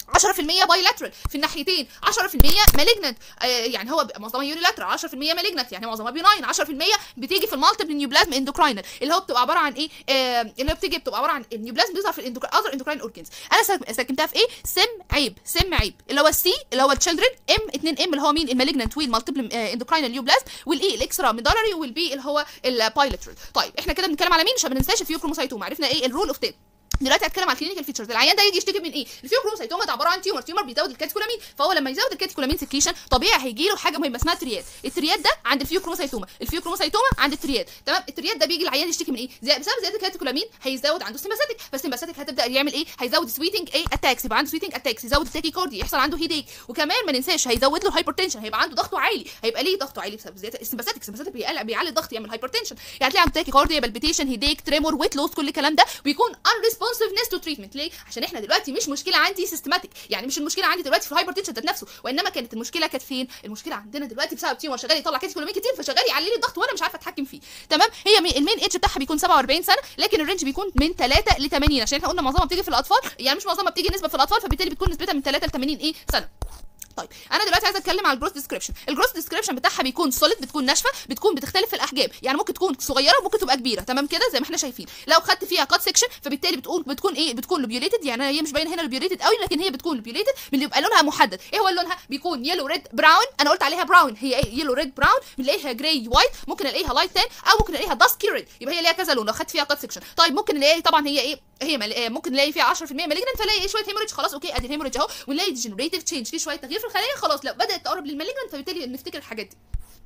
10% بايلاترال في الناحيتين 10% مالجنت آه يعني هو معظمها يونيلاترال 10% مالجنت يعني معظمها بيناين 10% بتيجي في المالتيبل نيوبلازم اندوكراينال اللي هو بتبقى عباره عن ايه آه اللي هو بتيجي بتبقى عباره عن النيوبلازم بيظهر في الاذر اندوكراين اورجنز انا سكنتها في ايه سم عيب سم عيب اللي هو السي اللي هو التشيلدرن ام 2 ام اللي هو مين المالجنت والمالتيبل اندوكراينال نيوبلازم والاي الاكسترا ميدالري والبي اللي هو البايلاترال طيب احنا كده بنتكلم على مين عشان ما ننساش الفيوكروموسايتوما عرفنا ايه الرول اوف تيل دلوقتي هتكلم على الكلينيكال فيتشرز العيان ده يجي يشتكي من ايه الفيوكروموسايتوما ده عباره عن تيومر تيومر بيزود الكاتيكولامين فهو لما يزود الكاتيكولامين سكريشن طبيعي هيجي له حاجه مهمه اسمها ترياد الترياد ده عند الفيوكروموسايتوما الفيوكروموسايتوما عند الترياد تمام الترياد ده بيجي العيان يشتكي من ايه زي بسبب زياده الكاتيكولامين هيزود عنده سيمباثيك فالسيمباثيك هتبدا يعمل ايه هيزود سويتنج ايه اتاكس يبقى عنده سويتنج اتاكس يزود التاكيكاردي يحصل عنده هيديك وكمان ما ننساش هيزود له هايبرتنشن هيبقى عنده ضغطه عالي هيبقى ليه ضغطه عالي بسبب زياده السيمباثيك السيمباثيك بيقلق بيعلي الضغط يعمل هايبرتنشن يعني هتلاقي عنده تاكيكارديا بالبيتيشن هيديك تريمور ويت لوس كل الكلام ده بيكون ان ريسبونسفنس تو تريتمنت ليه عشان احنا دلوقتي مش مشكله عندي سيستماتيك يعني مش المشكله عندي دلوقتي في الهايبر تنشن ذات نفسه وانما كانت المشكله كانت فين المشكله عندنا دلوقتي بسبب تيومر شغال يطلع كاتيكولومين كتير فشغال يعلي لي الضغط وانا مش عارفه اتحكم فيه تمام هي مي- المين ايدج بتاعها بيكون 47 سنه لكن الرينج بيكون من 3 ل 80 عشان احنا قلنا معظمها بتيجي في الاطفال يعني مش معظمها بتيجي نسبه في الاطفال فبالتالي بتكون نسبتها من 3 ل 80 ايه سنه طيب انا دلوقتي عايزه اتكلم على الجروث ديسكريبشن الجروث ديسكريبشن بتاعها بيكون سوليد بتكون ناشفه بتكون بتختلف في الاحجام يعني ممكن تكون صغيره وممكن تبقى كبيره تمام كده زي ما احنا شايفين لو خدت فيها كات سيكشن فبالتالي بتقول بتكون ايه بتكون لوبيوليتد يعني هي مش باينه هنا لوبيوليتد قوي لكن هي بتكون لوبيوليتد من اللي يبقى لونها محدد ايه هو لونها بيكون يلو ريد براون انا قلت عليها براون هي ايه يلو ريد براون بنلاقيها جراي وايت ممكن الاقيها لايت تان او ممكن الاقيها داسكي ريد يبقى هي ليها كذا لون لو خدت فيها كات سيكشن طيب ممكن نلاقي طبعا هي ايه هي مل... آه، ممكن نلاقي فيها 10% مالجنت فنلاقي ايه شويه هيموريدج خلاص اوكي ادي الهيموريدج اهو ونلاقي ديجنريتيف تشينج في شويه تغيير في الخلايا خلاص لا بدات تقرب للمالجنت فبالتالي نفتكر الحاجات دي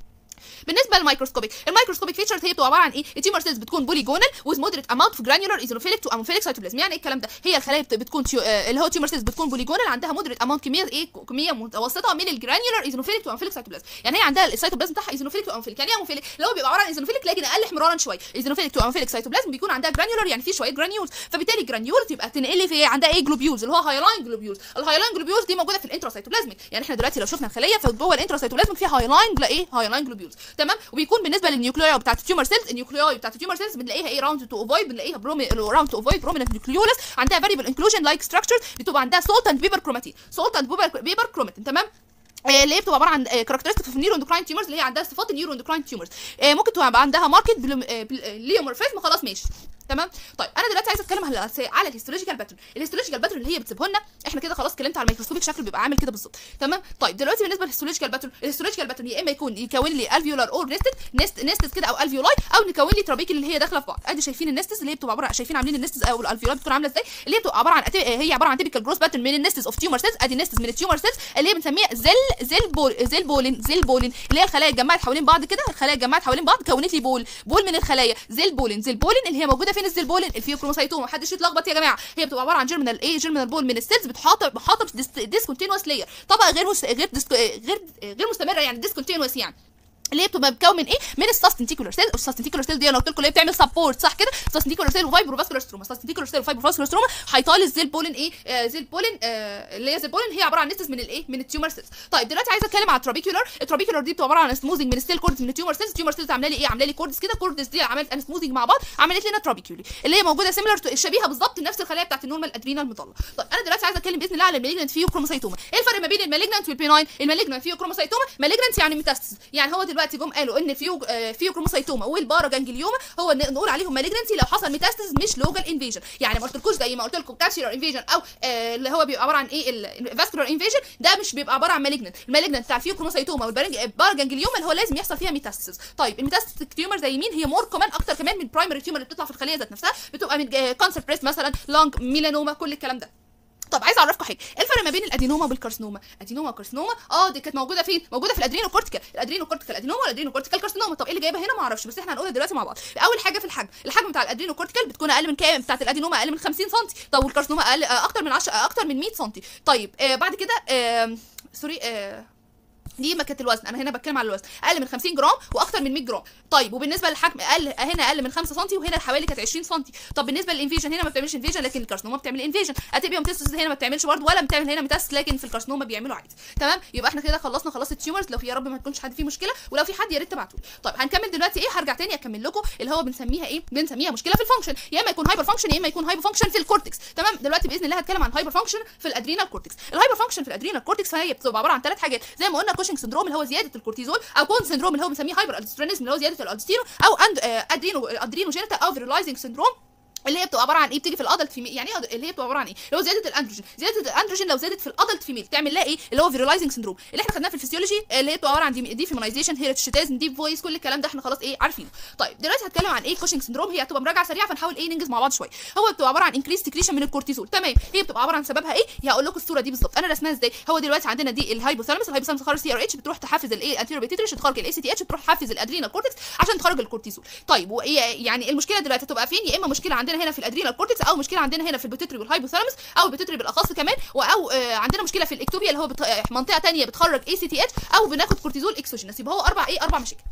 بالنسبه للميكروسكوبيك الميكروسكوبيك فيتشرز هي بتبقى عباره عن ايه التيومر سيلز بتكون بوليجونال وذ مودريت اماونت اوف جرانيولار ايزوفيليك تو اموفيليك سيتوبلازم يعني ايه الكلام ده هي الخلايا بت- بتكون تيو... آه اللي هو تيومر سيلز بتكون بوليجونال عندها مودريت اماونت كميه ايه كميه متوسطه من الجرانيولار ايزوفيليك تو اموفيليك سيتوبلازم يعني هي عندها السيتوبلازم بتاعها ايزوفيليك تو اموفيليك يعني ايه اموفيليك اللي هو بيبقى عباره عن ايزوفيليك لكن اقل احمرارا شويه ايزوفيليك تو اموفيليك سيتوبلازم بيكون عندها جرانيولار يعني في شويه جرانيولز فبالتالي الجرانيول تبقى تنقل في ايه عندها ايه جلوبيولز اللي هو هايلاين جلوبيولز الهايلاين جلوبيولز دي موجوده في الانتراسيتوبلازميك يعني احنا دلوقتي لو شفنا الخليه فجوه الانتراسيتوبلازميك فيها هايلاين جلا ايه هايلاين جلوبيولز تمام وبيكون بالنسبه للنيوكليوي بتاعت التيومر سيلز النيوكليوي بتاعت التيومر سيلز بنلاقيها ايه راوند تو اوفويد بنلاقيها برومي راوند تو اوفويد بروميننت نيوكليولس عندها فاريبل انكلوجن لايك ستراكشرز بتبقى عندها سولت اند بيبر كروماتين سولت اند بيبر بيبر كروماتين تمام آه، اللي هي بتبقى عباره عن كاركترستيك في النيورو اندوكراين تيومرز اللي هي عندها صفات النيورو اندوكراين تيومرز ممكن تبقى عندها ماركت ليومورفيزم خلاص ماشي تمام طيب انا دلوقتي عايزه اتكلم على على الهيستولوجيكال باترن الهيستولوجيكال باترن اللي هي بتسيبه لنا احنا كده خلاص اتكلمت على الميكروسكوبيك شكله بيبقى عامل كده بالظبط تمام طيب دلوقتي بالنسبه للهيستولوجيكال باترن الهيستولوجيكال باترن يا اما يكون يكون لي الفيولار اور نستد نست نستد كده او الفيولاي او نكون لي ترابيكل اللي هي داخله في بعض ادي شايفين النستز اللي هي بتبقى عباره شايفين عاملين النستز او الالفيولاي بتكون عامله ازاي اللي هي بتبقى عباره عن أتي- هي عباره عن تيبيكال جروث باترن من النستز اوف تيومر سيلز ادي النستز من التيومر سيلز اللي هي بنسميها زل زل بول زل بولين زل بولين اللي هي الخلايا اتجمعت حوالين بعض كده الخلايا اتجمعت حوالين بعض كونت لي بول بول من الخلايا زل بولين زل بولين اللي هي موجوده فين الزل بولين الفيوكروموسايتوما محدش يتلخبط يا جماعه هي بتبقى عباره عن جيرمينال ايه جيرمينال بول من السيلز بتحاط محاطه ديسكونتينوس لاير طبقه غير مس... غير ديسك... غير غير مستمره يعني ديسكونتينوس يعني اللي هي بتبقى متكون من ايه؟ من الساستنتيكولار سيل الساستنتيكولار سيل دي انا قلت لكم اللي هي بتعمل سبورت صح كده؟ الساستنتيكولار سيل وفايبروفاسكولار ستروما الساستنتيكولار سيل وفايبروفاسكولار ستروما هيطال الزيل بولين ايه؟ آه زيل بولين آه اللي هي زيل بولين هي عباره عن نستس من الايه؟ من التيومر سيلز طيب دلوقتي عايزه اتكلم على الترابيكولار الترابيكولار دي بتبقى عباره عن سموزنج من السيل كوردز من التيومر سيلز التيومر سيلز عامله لي ايه؟ عامله لي كوردز كده كوردز دي عملت ان سموزنج مع بعض عملت لنا ترابيكولي اللي هي موجوده سيميلر شبيهه بالظبط لنفس الخلايا بتاعت النورمال ادرينال مضله طيب انا دلوقتي عايزه اتكلم باذن الله على المالجنت فيو كروموسايتوما ايه الفرق ما بين المالجنت والبيناين المالجنت فيو كروموسايتوما مالجنت يعني ميتاستس يعني هو دلوقتي جم قالوا ان فيو آه، فيو كروموسايتوما والبارا جانجليوما هو ن- نقول عليهم مالجنسي لو حصل ميتاستس مش لوجال انفيجن يعني ما قلتلكوش زي ما قلت لكم كابسولار انفيجن او آه، اللي هو بيبقى عباره عن ايه الفاسكولار انفيجن ده مش بيبقى عباره عن مالجنت المالجنت بتاع الفيو كروموسايتوما والبارا جانجليوما اللي هو لازم يحصل فيها ميتاستس طيب الميتاستس تيومر زي مين هي مور كمان اكتر كمان من برايمري تيومر اللي بتطلع في الخليه ذات نفسها بتبقى من كانسر بريست مثلا لونج ميلانوما كل الكلام ده طب عايز اعرفكم حاجه ايه الفرق ما بين الادينوما والكارسينوما ادينوما وكارسينوما اه دي كانت موجوده فين موجوده في الادرينو كورتيكال الادرينو كورتيكال ادينوما والادرينو كورتيكال كارسينوما طب ايه اللي جايبها هنا ما اعرفش بس احنا هنقولها دلوقتي مع بعض اول حاجه في الحجم الحجم بتاع الادرينو كورتيكال بتكون اقل من كام بتاعت الادينوما اقل من 50 سم طب والكارسينوما اقل آه، اكتر من 10 اكتر من 100 سم طيب آه بعد كده آه سوري آه دي ما كانت الوزن انا هنا بتكلم على الوزن اقل من 50 جرام واكتر من 100 جرام طيب وبالنسبه للحجم اقل هنا اقل من 5 سم وهنا حوالي كانت 20 سم طب بالنسبه للانفيجن هنا ما بتعملش انفيجن لكن الكارسينوما بتعمل انفيجن اتيبيوم تيستس هنا ما بتعملش برضه ولا بتعمل هنا ميتاس لكن في الكارسينوما بيعملوا عادي تمام يبقى احنا كده خلصنا خلاص التيومرز لو في يا رب ما تكونش حد فيه مشكله ولو في حد يا ريت تبعتوا لي طيب هنكمل دلوقتي ايه هرجع تاني اكمل لكم اللي هو بنسميها ايه بنسميها مشكله في الفانكشن يا اما يكون هايبر فانكشن يا اما يكون هايبر فانكشن في الكورتكس تمام دلوقتي باذن الله هتكلم عن هايبر فانكشن في الادرينال كورتكس الهايبر فانكشن في الادرينال كورتكس فهي بتبقى عباره عن ثلاث حاجات زي ما قلنا كوشنج سندروم اللي هو زياده الكورتيزول او كون سندروم اللي هو بنسميه هايبر السترينزم اللي هو زياده الالدوستيرون او اند آه، ادرينو ادرينو جينيتال او فيرلايزنج سندروم اللي هي بتبقى عباره عن ايه بتيجي في الادلت فيميل يعني ايه اللي هي بتبقى عباره عن ايه اللي هو زياده الاندروجين زياده الاندروجين لو زادت في الادلت فيميل تعمل لها ايه اللي هو فيرلايزنج سندروم اللي احنا خدناه في الفسيولوجي اللي هي بتبقى عباره عن ديفيمينايزيشن هيرتشيتازم ديب فويس كل الكلام ده احنا خلاص ايه عارفينه طيب دلوقتي هتكلم عن ايه كوشنج سندروم هي هتبقى مراجعه سريعه فنحاول ايه ننجز مع بعض شويه هو بتبقى عباره عن انكريس سكريشن من الكورتيزول تمام هي بتبقى عباره عن سببها ايه هي هقول لكم الصوره دي بالظبط انا رسمها ازاي هو دلوقتي عندنا دي الهايبوثالاموس الهايبوثالاموس تخرج سي ار اتش بتروح تحفز الايه انتيرو بيتيتري عشان تخرج الاي سي تي اتش بتروح تحفز الادرينال كورتكس عشان تخرج الكورتيزول طيب وايه يعني المشكله دلوقتي تبقى فين يا اما مشكله عندنا هنا في الادرينال كورتكس او مشكله عندنا هنا في البيتيتري والهايبوثالاموس او البيتيتري بالاخص كمان او آه عندنا مشكله في الاكتوبيا اللي هو بت... منطقه ثانيه بتخرج اي سي تي اتش او بناخد كورتيزول اكسوجينس يبقى هو اربع ايه اربع مشاكل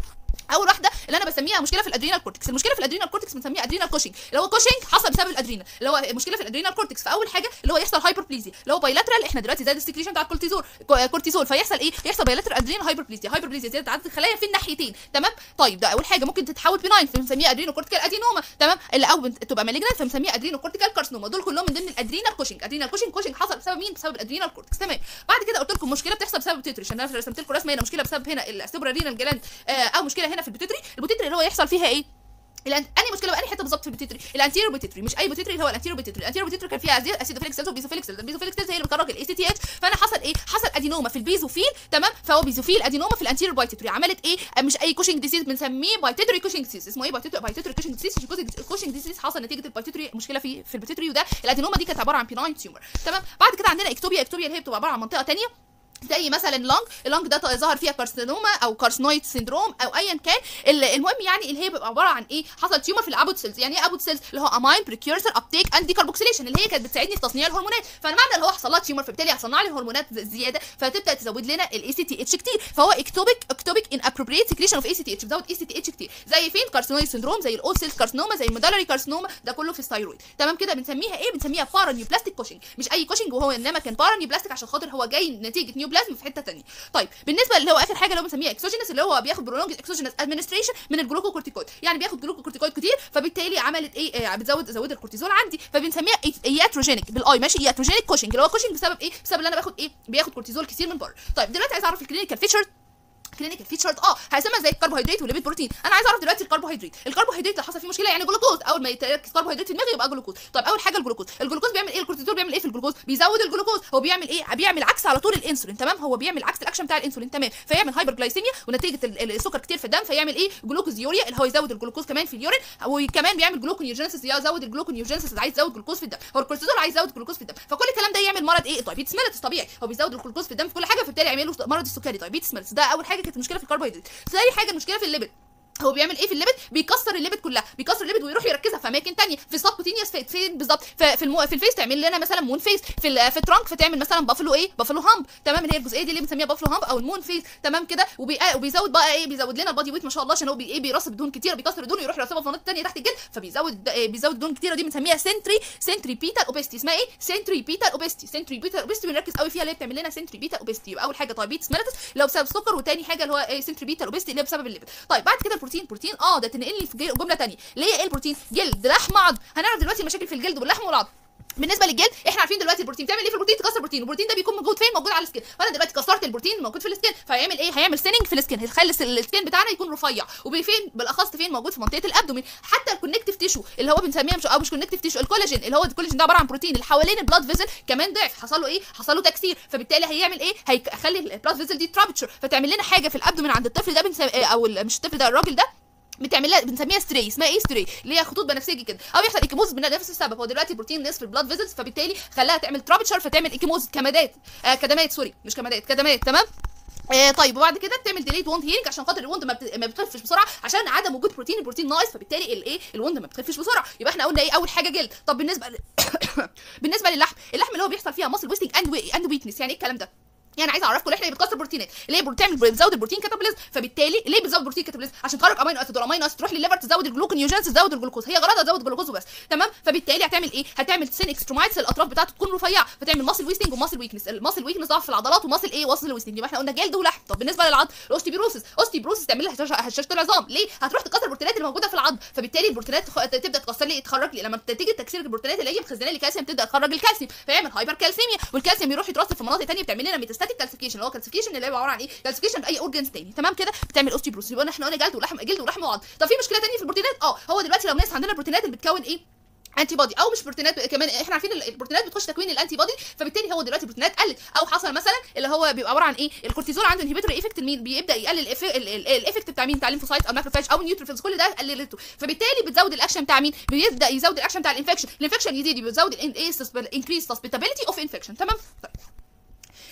اول واحده اللي انا بسميها مشكله في الادرينال كورتكس المشكله في الادرينال كورتكس بنسميها ادرينال كوشنج اللي هو كوشنج حصل بسبب الادرينال اللي هو مشكله في الادرينال كورتكس فاول حاجه اللي هو يحصل هايبربليزيا اللي هو بايلاترال احنا دلوقتي زاد السكريشن بتاع الكورتيزول كو- كورتيزول فيحصل ايه يحصل بايلاترال ادرينال هايبربليزيا هايبربليزيا زياده عدد الخلايا في الناحيتين تمام طيب ده اول حاجه ممكن تتحول بناين فبنسميها ادرينال كورتيكال ادينوما تمام اللي او بنت- تبقى مالجنت فبنسميها ادرينال كورتيكال كارسنوما دول كلهم من ضمن الادرينال كوشنج ادرينال كوشنج كوشنج حصل بسبب مين بسبب الادرينال كورتكس تمام بعد كده قلت لكم مشكله بتحصل بسبب البيتري عشان انا رسمت لكم رسمه هنا مشكله بسبب هنا السوبرارينال جلاند آه او مشكله هنا في البيتري البيتري اللي هو يحصل فيها ايه الان انهي مشكله بقى انهي حته بالظبط في البيتيتري الانتيريور بيتيتري مش اي بيتيتري اللي هو الانتيريور بيتيتري الانتيريور بيتيتري كان فيها أزي- اسيدوفيليك سيلز وبيزوفيليك سيلز البيزوفيليك سيلز هي اللي بتخرج الاي سي تي اتش فانا حصل ايه حصل ادينوما في البيزوفيل تمام فهو بيزوفيل ادينوما في الانتيريور بايتيتري عملت ايه آه، مش اي كوشنج ديسيز بنسميه بايتيتري كوشنج ديسيز اسمه ايه بايتيتري بايتيتري كوشنج ديسيز كوشنج ديسيز حصل نتيجه البايتيتري مشكله في في البيتيتري وده الادينوما دي كانت عباره عن بيناين تيومر تمام بعد كده عندنا اكتوبيا اكتوبيا اللي هي بتبقى عباره عن منطقه ثانيه زي مثلا اللونج اللونج ده ظهر فيها كارسينوما او كارسنويد سيندروم او ايا كان ال- المهم يعني اللي هي بيبقى عباره عن ايه حصل تيومر في الابوت سيلز يعني ايه ابوت سيلز اللي هو اماين بريكيورسر ابتيك اند ديكاربوكسيليشن اللي هي كانت بتساعدني في تصنيع الهرمونات فانا معنى اللي هو حصل لها تيومر فبالتالي هتصنع لي هرمونات ز- زياده فتبدا تزود لنا الاي سي تي اتش كتير فهو اكتوبيك اكتوبيك ان ابروبريت سكريشن اوف اي سي تي اتش بتزود اي سي تي اتش كتير زي فين كارسينويد سيندروم زي الاول سيلز كارسينوما زي الميدالري كارسينوما ده كله في الثايرويد تمام كده بنسميها ايه بنسميها بارانيوبلاستيك كوشنج مش اي كوشنج وهو انما كان بارانيوبلاستيك عشان خاطر هو جاي نتيجه نيوبلازم في حته ثانيه طيب بالنسبه اللي هو اخر حاجه اللي هو بنسميها اكسوجينس اللي هو بياخد برولونج اكسوجينس ادمنستريشن من الجلوكوكورتيكويد يعني بياخد جلوكوكورتيكويد كتير فبالتالي عملت ايه آه بتزود زود الكورتيزول عندي فبنسميها اياتروجينيك بالاي ماشي اياتروجينيك كوشنج اللي هو كوشنج بسبب ايه بسبب اللي انا باخد ايه بياخد كورتيزول كتير من بره طيب دلوقتي عايز اعرف الكلينيكال فيتشر كلينيكال فيتشرز اه هيسمى زي الكربوهيدرات والليبيد بروتين انا عايز اعرف دلوقتي الكربوهيدرات الكربوهيدرات لو حصل فيه مشكله يعني جلوكوز اول ما يتركز كربوهيدرات في دماغي يبقى جلوكوز طيب اول حاجه الجلوكوز الجلوكوز بيعمل ايه الكورتيزول بيعمل ايه في الجلوكوز بيزود الجلوكوز هو بيعمل ايه بيعمل عكس على طول الانسولين تمام هو بيعمل عكس الاكشن بتاع الانسولين تمام فيعمل هايبر جلايسيميا ونتيجه ال- ال- السكر كتير في الدم فيعمل ايه جلوكوز يوريا اللي هو يزود الجلوكوز كمان في اليورين وكمان بيعمل جلوكونيوجينيسيس يزود الجلوكونيوجينيسيس عايز يزود جلوكوز في الدم هو الكورتيزول عايز يزود جلوكوز في الدم فكل الكلام ده يعمل مرض ايه دايبيتس ميلتس طبيعي هو بيزود الجلوكوز في الدم في كل حاجه فبالتالي يعمل له مرض السكري دايبيتس ميلتس ده اول حاجه كانت مشكله في الكربوهيدرات ثاني حاجه المشكله في الليبيد هو بيعمل ايه في الليبيد بيكسر الليبيد كلها بيكسر الليبيد ويروح يركزها في اماكن تانية في السبكوتينيوس في فين بالظبط ف- في المو... في الفيس تعمل لنا مثلا مون فيس في ال... في الترانك فتعمل مثلا بافلو ايه بافلو هامب تمام اللي هي الجزئيه دي اللي بنسميها بافلو هامب او المون فيس تمام كده وبي... آه، وبيزود بقى ايه بيزود لنا البادي ويت ما شاء الله عشان هو بي... ايه بيرصد دهون كتير بيكسر الدهون ويروح يرصبها في مناطق تانية تحت الجلد فبيزود آه، بيزود دهون كتيره دي بنسميها سنتري سنتري بيتال اوبستي اسمها ايه سنتري بيتال اوبستي سنتري بيتال اوبستي بنركز قوي فيها اللي هي بتعمل لنا سنتري بيتال اوبستي يبقى اول حاجه دايبيتس ميلتس اللي هو بسبب السكر وتاني حاجه اللي هو ايه سنتري بيتال اوبستي اللي هي بسبب الليبيد طيب بعد كده البروتين بروتين اه ده تنقلني في جل- جمله تانية اللي هي ايه البروتين جلد لحم عظم هنعرف دلوقتي المشاكل في الجلد واللحم والعظم بالنسبه للجلد احنا عارفين دلوقتي البروتين بتعمل ايه في البروتين تكسر بروتين البروتين ده بيكون موجود فين موجود على السكين فانا دلوقتي كسرت البروتين الموجود في السكين فهيعمل ايه هيعمل سيننج في السكين هيخلي الس- السكين بتاعنا يكون رفيع وفين بالاخص فين موجود في منطقه الابدومين حتى الكونكتيف تيشو اللي هو بنسميها مش او مش كونكتيف تيشو الكولاجين اللي هو الكولاجين ده عباره عن بروتين اللي حوالين البلاد فيزل كمان ضعف حصل له ايه حصل له تكسير فبالتالي هيعمل ايه هيخلي البلاد فيزل دي ترابتشر فتعمل لنا حاجه في الابدومين عند الطفل ده بنسمي او ال- مش الطفل ده الراجل ده بتعمل لها بنسميها ستري اسمها ايه ستري اللي هي خطوط بنفسجي كده او يحصل ايكيموز من نفس السبب هو دلوقتي البروتين نقص في البلاد فيزلز فبالتالي خلاها تعمل ترابتشر فتعمل ايكيموز كمادات آه كدمات سوري مش كمادات كدمات تمام آه طيب وبعد كده بتعمل ديليت ووند هيلينج عشان خاطر الوند ما, بت... ما بتخفش بسرعه عشان عدم وجود بروتين البروتين ناقص فبالتالي الايه الوند ما بتخفش بسرعه يبقى احنا قلنا ايه اول حاجه جلد طب بالنسبه ل... بالنسبه للحم اللحم اللي هو بيحصل فيها ماسل ويستنج اند اند ويكنس يعني ايه الكلام ده يعني عايز اعرفكم ان احنا بتكسر بروتينات اللي هي بتعمل بتزود البروتين كاتابوليزم فبالتالي ليه بتزود بروتين كاتابوليزم عشان تخرج امينو اسيد والامينو اسيد تروح للليفر تزود الجلوكونيوجينز تزود الجلوكوز هي غرضها تزود الجلوكوز وبس تمام فبالتالي هتعمل ايه هتعمل سين اكسترومايتس الاطراف بتاعته تكون رفيعه فتعمل ماسل ويستنج وماسل ويكنس الماسل ويكنس ضعف في العضلات وماسل ايه وصل ويستنج يبقى احنا قلنا جلد ولحم طب بالنسبه للعظم الاوستيبروسس اوستيبروسس تعمل لها هشاشة- هشاشه العظام ليه هتروح تكسر البروتينات اللي موجوده في العظم فبالتالي البروتينات تخ- تبدا تكسر لي تخرج لي لما تيجي تكسير البروتينات اللي هي مخزنه لي كالسيوم تبدا تخرج الكالسيوم فيعمل هايبر كالسيميا والكالسيوم يروح يترسب في مناطق ثانيه بتعمل لنا ميتاستاتيك كالسيفيكيشن اللي هو كالسيفيكيشن اللي هو عباره عن ايه كالسيفيكيشن في اي اورجنز تاني تمام كده بتعمل اوستيبروسس يبقى احنا قلنا جلد ولحم جلد ولحم وعظم طب في مشكله ثانيه في البروتينات اه هو دلوقتي لو ناس عندنا بروتينات اللي بتكون ايه انتي بودي او مش بروتينات كمان احنا عارفين ال- البروتينات بتخش تكوين الانتي بودي فبالتالي هو دلوقتي البروتينات قلت او حصل مثلا اللي هو بيبقى عباره عن ايه الكورتيزول عنده انهبيتوري ايفكت مين بيبدا يقلل الإف- ال- ال- الايفكت بتاع مين بتاع الليمفوسايت او الماكروفاج او النيوتروفيلز كل ده قللته فبالتالي بتزود الاكشن بتاع مين بيبدا يزود الاكشن بتاع الانفكشن الانفكشن يزيد بتزود الايه انكريز سسبيتابيلتي اوف انفكشن تمام طيب.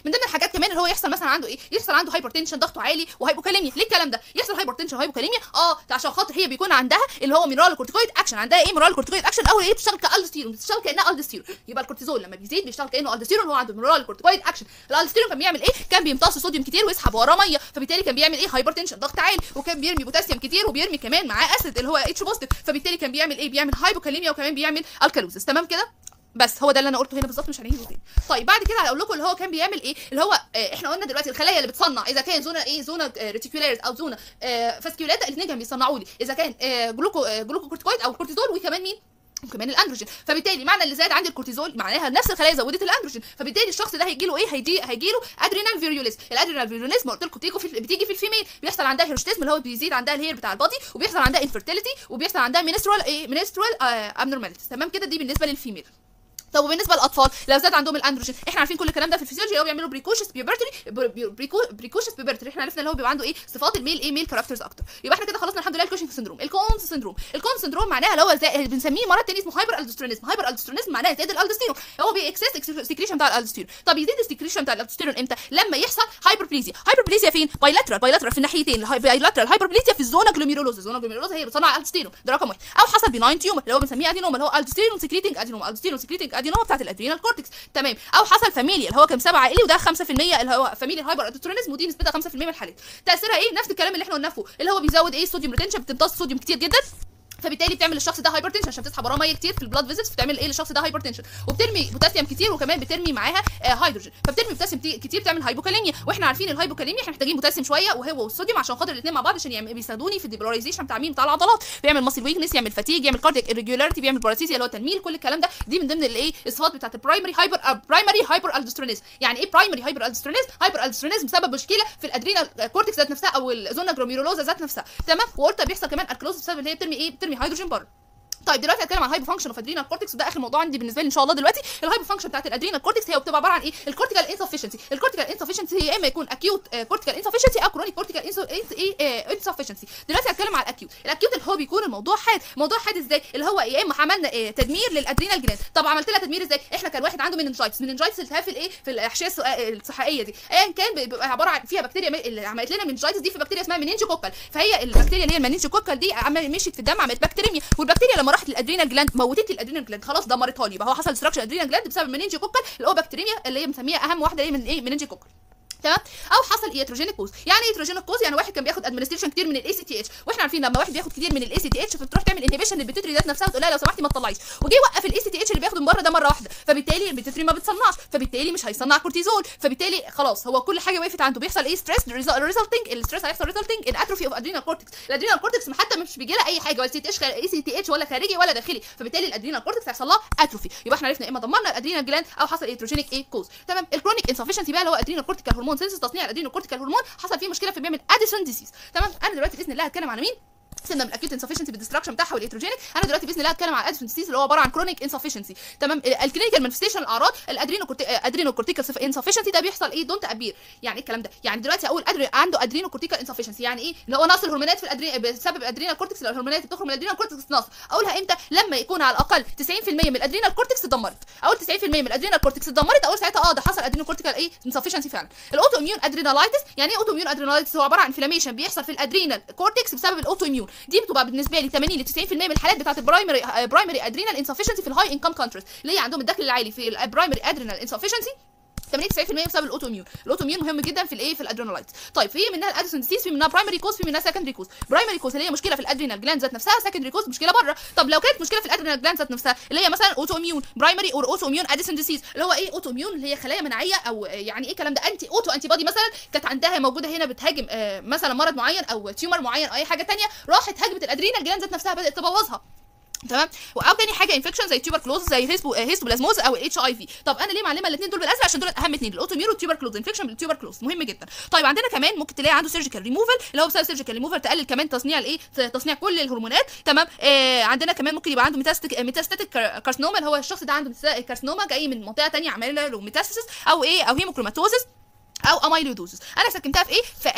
من ضمن الحاجات كمان اللي هو يحصل مثلا عنده ايه يحصل عنده هايبرتنشن ضغطه عالي وهايبوكاليميا ليه الكلام ده يحصل هايبرتنشن وهايبوكاليميا اه عشان خاطر هي بيكون عندها اللي هو مينرال كورتيكويد اكشن عندها ايه مينرال كورتيكويد اكشن اول ايه بتشتغل كالدوستيرون بتشتغل كانها الدوستيرون يبقى الكورتيزول لما بيزيد بيشتغل كانه الدوستيرون هو عنده مينرال كورتيكويد اكشن الالدوستيرون كان بيعمل ايه كان بيمتص صوديوم كتير ويسحب وراه ميه فبالتالي كان بيعمل ايه هايبرتنشن ضغط عالي وكان بيرمي بوتاسيوم كتير وبيرمي كمان معاه اسيد اللي هو اتش بوزيتيف فبالتالي كان بيعمل ايه بيعمل هايبوكاليميا وكمان بيعمل الكالوزس تمام كده بس هو ده اللي انا قلته هنا بالظبط مش هنعيده تاني طيب بعد كده هقول لكم اللي هو كان بيعمل ايه اللي هو آه احنا قلنا دلوقتي الخلايا اللي بتصنع اذا كان زونا ايه زونا آه ريتيكولاريس او زونا آه فاسكيولاتا الاثنين كانوا بيصنعوا لي اذا كان آه جلوكو آه جلوكوكورتيكويد او كورتيزول وكمان مين وكمان الاندروجين فبالتالي معنى اللي زاد عندي الكورتيزول معناها نفس الخلايا زودت الاندروجين فبالتالي الشخص ده هيجي له ايه هيجي هيجي له ادرينال فيريوليز الادرينال فيريوليز ما قلت لكم بتيجي في بتيجي في الفيميل بيحصل عندها هيرشتيزم اللي هو بيزيد عندها الهير بتاع البادي وبيحصل عندها انفيرتيليتي وبيحصل عندها مينسترال ايه مينسترال ابنورماليتيز تمام كده دي بالنسبه للفيميل طب وبالنسبه للاطفال لو زاد عندهم الاندروجين احنا عارفين كل الكلام ده في الفسيولوجي اللي هو بيعملوا بريكوشس بيوبرتري بريكوشس بيوبرتري احنا عرفنا اللي هو بيبقى عنده ايه صفات الميل ايه ميل كاركترز اكتر يبقى احنا كده خلصنا الحمد لله الكوشنج سندروم الكونز سندروم الكونز سندروم معناها اللي هو زي بنسميه مرض تاني اسمه هايبر الدوستيرونيزم هايبر الدوستيرونيزم معناها زياده الالدوستيرون هو بيكسس السكريشن بتاع الالدوستيرون طب يزيد السكريشن بتاع الالدوستيرون امتى لما يحصل هايبربليزيا هايبربليزيا فين بايلاترال بايلاترال في الناحيتين بايلاترال هايبربليزيا في الزونا جلوميرولوز الزونا جلوميرولوز هي بتصنع الالدوستيرون ده رقم واحد او حصل بناين تيومر اللي هو بنسميه ادينوما اللي هو الدوستيرون سكريتنج ادينوما الدوستيرون سكريتنج ادينوما بتاعت الادرينال كورتكس تمام او حصل فاميليا اللي هو كام سبعه عائلي وده 5% اللي هو فاميليا هايبر ادوترونيزم ودي نسبتها 5% من الحالات تاثيرها ايه نفس الكلام اللي احنا قلناه فوق اللي هو بيزود ايه صوديوم ريتنشن بتمتص صوديوم كتير جدا فبالتالي بتعمل للشخص ده هايبرتنشن عشان بتسحب وراه ميه كتير في البلاد فيزيتس بتعمل ايه للشخص ده هايبرتنشن وبترمي بوتاسيوم كتير وكمان بترمي معاها آه هيدروجين فبترمي بوتاسيوم كتير بتعمل هايبوكاليميا واحنا عارفين الهايبوكاليميا احنا محتاجين بوتاسيوم شويه وهو والصوديوم عشان خاطر الاثنين مع بعض عشان يعمل بيساعدوني في الديبولاريزيشن بتاع مين بتاع العضلات بيعمل ماسل ويكنس يعمل فاتيج يعمل كاردياك irregularity بيعمل باراسيزيا اللي هو تنميل كل الكلام ده دي من ضمن الايه الصفات بتاعت البرايمري هايبر برايمري هايبر الدوسترونيزم يعني ايه برايمري هايبر الدوسترونيزم هايبر الدوسترونيزم بسبب مشكله في الادرينال كورتكس ذات نفسها او الزونا جروميرولوزا ذات نفسها تمام وقلت بيحصل كمان الكلوز بسبب ان هي بترمي ايه بترمي هيدروجين بره طيب دلوقتي هتكلم عن الهايبو فانكشن اوف ادرينال كورتكس وده اخر موضوع عندي بالنسبه لي ان شاء الله دلوقتي الهايبو فانكشن بتاعت الادرينال كورتكس هي بتبقى عباره عن ايه الكورتيكال انسفشنسي الكورتيكال انسفشنسي هي اما يكون اكيوت كورتيكال انسفشنسي او كرونيك كورتيكال انسفشنسي دلوقتي هتكلم عن الاكيوت الاكيوت اللي هو بيكون الموضوع حاد موضوع حاد ازاي اللي هو يا اما عملنا إيه تدمير للادرينال جلاند طب عملت لها تدمير ازاي احنا كان واحد عنده مننجايتس مننجايتس التهاب في الايه في الاحشيه الصحيه دي ايا كان بيبقى عباره عن فيها بكتيريا اللي عملت لنا مننجايتس دي في بكتيريا اسمها مننجوكوكال فهي البكتيريا اللي هي المننجوكوكال دي مشيت في الدم عملت بكتيريميا والبكتيريا لما راحت للادرينال جلاند موتت لي الادرينال جلاند خلاص دمرتها لي يبقى هو حصل ديستراكشن ادرينال جلاند بسبب المننجي كوكل اللي هو بكتيريميا اللي هي بنسميها اهم واحده هي من ايه مننجي كوكل تمام او حصل ايتروجينيك كوز يعني ايتروجينيك كوز يعني واحد كان بياخد ادمنستريشن كتير من الاي سي تي اتش واحنا عارفين لما واحد بياخد كتير من الاي سي تي اتش فبتروح تعمل انهبيشن للبيتوتري ذات نفسها وتقول لها لو سمحتي ما تطلعيش وجي وقف الاي سي تي اتش اللي بياخده من بره ده مره واحده فبالتالي البيتوتري ما بتصنعش فبالتالي مش هيصنع كورتيزول فبالتالي خلاص هو كل حاجه وقفت عنده بيحصل ايه ستريس ريزلتنج الستريس هيحصل ريزلتنج ان اتروفي اوف ادرينال كورتكس الادرينال كورتكس حتى مش بيجي لها اي حاجه ولا سي تي اتش اي سي تي اتش ولا خارجي ولا داخلي فبالتالي الادرينال كورتكس هيحصل لها اتروفي يبقى احنا عرفنا اما دمرنا الادرينال جلاند او حصل ايتروجينيك ايه كوز تمام الكرونيك انسفشنسي بقى اللي هو ادرينال كورتيكال هرمون سينسس تصنيع الادرينال كورتيكال هرمون حصل فيه مشكله فبيعمل اديسون ديسيز تمام انا دلوقتي باذن الله هتكلم على مين سيبنا من الاكيوت انسفشنسي بالديستراكشن بتاعها والايتروجينيك انا دلوقتي باذن الله هتكلم على الاديسون ديسيز اللي هو عباره عن كرونيك انسفشنسي تمام الكلينيكال مانفستيشن الاعراض الادرينو ادرينو كورتيكال انسفشنسي ده بيحصل ايه دونت ابير يعني ايه الكلام ده يعني دلوقتي اقول أدري عنده ادرينو كورتيكال انسفشنسي يعني ايه اللي هو نقص الهرمونات في الادرينال بسبب الادرينال كورتكس الهرمونات بتخرج من الادرينال كورتكس نقص اقولها امتى لما يكون على الاقل 90% من الادرينال كورتكس اتدمرت اقول 90% من الادرينال كورتكس اتدمرت اقول ساعتها اه ده حصل ادرينو كورتيكال ايه انسفشنسي فعلا الاوتو اميون ادرينالايتس يعني ايه اوتو اميون ادرينالايتس هو عباره عن انفلاميشن بيحصل في الادرينال كورتكس بسبب الاوتو اميون دي بتبقى بالنسبه لي 80 ل 90% من الحالات بتاعت البرايمري برايمري ادرينال انسفشنسي في الهاي انكم كونتريز اللي هي عندهم الدخل العالي في البرايمري ادرينال انسفشنسي 80 90% بسبب الاوتو اميون الاوتو اميون مهم جدا في الايه في الادرينالايت طيب في منها الاديسون ديسيز في منها برايمري كوز في منها سكندري كوز برايمري كوز اللي هي مشكله في الادرينال جلاند ذات نفسها سكندري كوز مشكله بره طب لو كانت مشكله في الادرينال جلاند ذات نفسها اللي هي مثلا اوتو اميون برايمري اور اوتو اميون اديسون ديسيز اللي هو ايه اوتو اميون اللي هي خلايا مناعيه او يعني ايه الكلام ده انتي اوتو انتي بودي مثلا كانت عندها موجوده هنا بتهاجم آه مثلا مرض معين او تيومر معين او اي حاجه ثانيه راحت هاجمت الادرينال جلاند ذات نفسها بدات تبوظها تمام او تاني حاجه انفكشن زي تيوبركلوز زي هيستو هيستوبلازموز او الاتش اي في طب انا ليه معلمه الاثنين دول بالازرق عشان دول اهم اثنين الاوتوميون والتيوبركلوز انفكشن بالتيوبركلوز مهم جدا طيب عندنا كمان ممكن تلاقي عنده سيرجيكال ريموفال اللي هو بسبب سيرجيكال ريموفال تقلل كمان تصنيع الايه تصنيع كل الهرمونات تمام آه عندنا كمان ممكن يبقى عنده ميتاستيك ميتاستاتيك كارسنوما اللي هو الشخص ده عنده كارسنوما جاي من منطقه ثانيه عامله له ميتاستاسيس او ايه او هيموكروماتوزس او اميلودوزس انا سكنتها في ايه فئات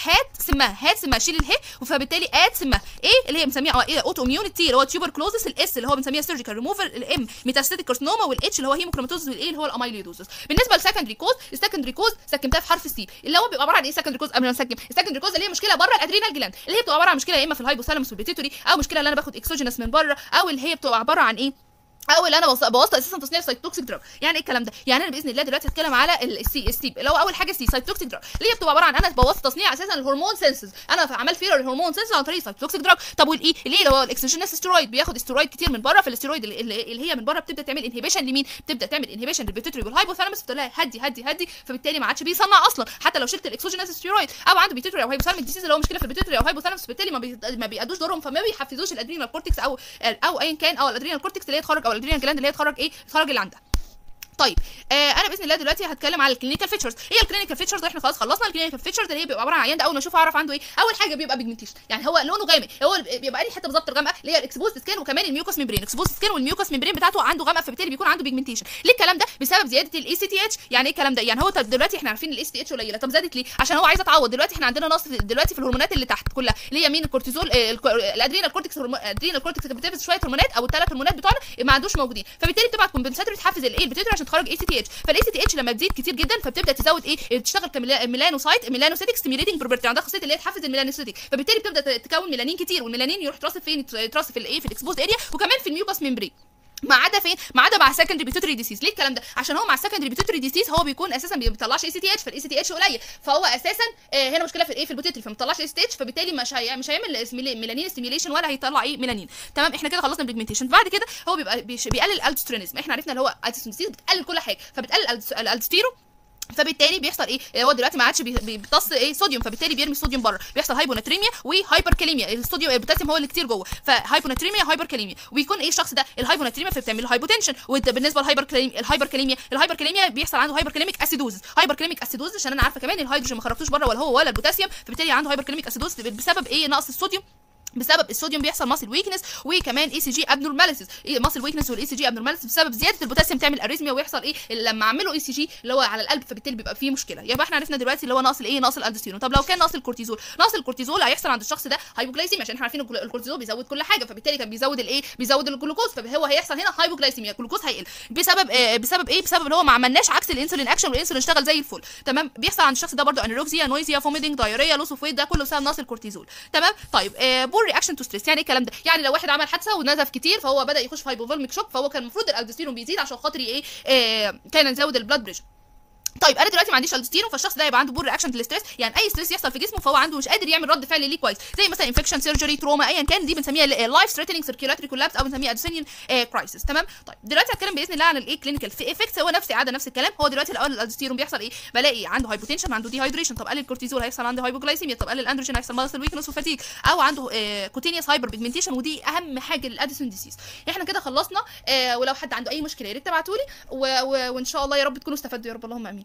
هات سمها هات سمها شيل اله فبالتالي اد سمها ايه اللي هي بنسميها ايه اوتو اميونيتي اللي هو تيوبركلوزس الاس اللي هو بنسميها سيرجيكال ريموفر الام ميتاستاتيك كارسينوما والاتش اللي هو هيموكروماتوزس والايه اللي هو الاميلويدوزس بالنسبه للسكندري كوز السكندري كوز سكنتها في حرف السي اللي هو بيبقى عباره عن ايه سكندري كوز قبل ما نسكن السكندري كوز اللي هي مشكله بره الادرينال جلاند اللي هي بتبقى عباره عن مشكله يا اما في الهايبوثالاموس والبيتيتوري او مشكله اللي انا باخد اكسوجينس من بره او اللي هي بتبقى عباره عن ايه او اللي انا بوظ- بوظت اساسا تصنيع سايتوكسيك دراج يعني ايه الكلام ده يعني انا باذن الله دلوقتي هتكلم على السي السي اللي هو اول حاجه سي سايتوكسيك دراج اللي هي بتبقى عباره عن انا بوظت تصنيع اساسا الهرمون سينسز انا عملت فيلر الهرمون سينسز عن طريق سايتوكسيك دراج طب والايه اللي اللي هو الاكسوجينس ستيرويد بياخد استرويد كتير من بره فالاسترويد اللي, اللي اللي هي من بره بتبدا تعمل انهبيشن لمين بتبدا تعمل انهبيشن للبيتوتري والهايبوثالاموس فتقول لها هدي هدي هدي فبالتالي ما عادش بيصنع اصلا حتى لو شلت الاكسوجينس ستيرويد او عنده بيتوتري او هايبوثالاميك ديسيز اللي هو مشكله في البيتوتري او هايبوثالاموس بالتالي ما بي... ما بيأدوش دورهم فما بيحفزوش الادرينال كورتكس او او ايا كان او الادرينال كورتكس اللي هي تخرج او الادرينال جلاند اللي هي تخرج ايه تخرج اللي عندها طيب آه انا باذن الله دلوقتي هتكلم على الكلينيكال فيتشرز هي الكلينيكال فيتشرز احنا خلاص خلصنا الكلينيكال فيتشرز اللي هي بيبقى عباره عن عيان ده اول ما اشوفه اعرف عنده ايه اول حاجه بيبقى بيجمنتيشن يعني هو لونه غامق هو بيبقى لي حته بالظبط الغامقه اللي هي الاكسبوز سكين وكمان الميوكوس ميمبرين الاكسبوز سكين والميوكوس ميمبرين بتاعته عنده غامقه فبالتالي بيكون عنده بيجمنتيشن ليه الكلام ده بسبب زياده الاي سي تي اتش يعني ايه الكلام ده يعني هو طب دلوقتي احنا عارفين الاي سي تي اتش قليله طب زادت ليه عشان هو عايز يتعوض دلوقتي احنا عندنا نقص في- دلوقتي في الهرمونات اللي تحت كلها اللي هي مين الكورتيزول آه، الكو- الادرينال كورتكس هرمو- الادرينال كورتكس كانت بتفرز شويه هرمونات او الثلاث هرمونات بتوعنا ما عندوش موجودين فبالتالي بتبعت كومبنساتوري تحفز الايه البيتيوتري عشان تخرج اي سي تي اتش فالاي سي تي اتش لما بتزيد كتير جدا فبتبدا تزود ايه تشتغل كميلانوسايت ميلانوسيتك ستيميوليتنج بروبرتي عندها خاصيه اللي هي تحفز الميلانوسيتك فبالتالي بتبدا ت- تكون ميلانين كتير والميلانين يروح يترصف فين يترصف في الايه في الاكسبوز اريا وكمان في الميوكس ميمبرين ما عدا فين ما عدا مع سكندري بيتوتري ديسيز ليه الكلام ده عشان هو مع سكندري بيتوتري ديسيز هو بيكون اساسا ما بيطلعش اي سي تي اتش فالاي سي تي اتش قليل فهو اساسا آه هنا مشكله في الايه في البيتوتري فما بيطلعش اي سي تي اتش فبالتالي مش هي... مش هيعمل سميل- ميلانين ستيميوليشن ولا هيطلع ايه ميلانين تمام احنا كده خلصنا البيجمنتيشن بعد كده هو بيبقى بيش... بيقلل الالدوستيرونيزم احنا عرفنا اللي هو الالدوستيرون بتقلل كل حاجه فبتقلل الألدوس- الالدوستيرون فبالتالي بيحصل ايه هو دلوقتي ما عادش بي- بيمتص ايه صوديوم فبالتالي بيرمي الصوديوم بره بيحصل هايبوناتريميا وهايبركاليميا الصوديوم البوتاسيوم هو اللي كتير جوه فهايبوناتريميا هايبركاليميا ويكون ايه الشخص ده الهايبوناتريميا فبتعمل له هايبوتنشن وبالنسبه للهايبركاليميا الهايبركاليميا الهايبركاليميا بيحصل عنده هايبركاليميك اسيدوز هايبركاليميك اسيدوز عشان انا عارفه كمان الهيدروجين ما خرجتوش بره ولا هو ولا البوتاسيوم فبالتالي عنده هايبركاليميك اسيدوز بسبب ايه نقص الصوديوم بسبب الصوديوم بيحصل ماسل ويكنس وكمان اي سي جي ابنورماليسيس ماسل ويكنس والاي سي جي ابنورماليسيس بسبب زياده البوتاسيوم تعمل اريزميا ويحصل ايه لما اعمله اي سي جي اللي هو على القلب فبالتالي بيبقى فيه مشكله يبقى احنا عرفنا دلوقتي اللي هو ناقص الايه ناقص الالدوستيرون طب لو كان ناقص الكورتيزول ناقص الكورتيزول هيحصل عند الشخص ده هايبوجلايسيميا عشان احنا عارفين الكل- الكورتيزول بيزود كل حاجه فبالتالي كان بيزود الايه بيزود الجلوكوز فهو هيحصل هنا هايبوجلايسيميا الجلوكوز هيقل بسبب آه بسبب ايه بسبب اللي هو ما عملناش عكس الانسولين اكشن والانسولين اشتغل زي الفل تمام بيحصل عند الشخص ده برضو انوركسيا نويزيا فوميتنج دايريا لوس اوف ويت ده كله بسبب نقص الكورتيزول تمام طيب آه بور رياكشن تو ستريس يعني ايه الكلام ده يعني لو واحد عمل حادثه ونزف كتير فهو بدا يخش في هايبوفولميك شوك فهو كان المفروض الالدوستيرون بيزيد عشان خاطر ايه آه كان نزود البلاد بريشر طيب انا دلوقتي ما عنديش الدوستيرون فالشخص ده يبقى عنده بور رياكشن للستريس يعني اي ستريس يحصل في جسمه فهو عنده مش قادر يعمل رد فعل ليه كويس زي مثلا انفكشن سيرجري تروما ايا كان دي بنسميها لايف ثريتنينج سيركيولاتري كولابس او بنسميها ادوسينيان كرايسيس تمام طيب دلوقتي هتكلم باذن الله عن الايه كلينيكال افكتس هو نفس اعاده نفس الكلام هو دلوقتي الاول الالدوستيرون بيحصل ايه بلاقي عنده هايبوتنشن عنده ديهايدريشن طب قلل الكورتيزول هيحصل عنده هايبوجلايسيميا طب قلل الاندروجين هيحصل ماسل ويكنس وفاتيج او عنده كوتينيوس هايبر بيجمنتيشن ودي اهم حاجه للاديسون ديسيز احنا كده خلصنا آه ولو حد عنده اي مشكله يا ريت تبعتوا لي و- و- وان شاء الله يا رب تكونوا استفدتوا يا رب اللهم امين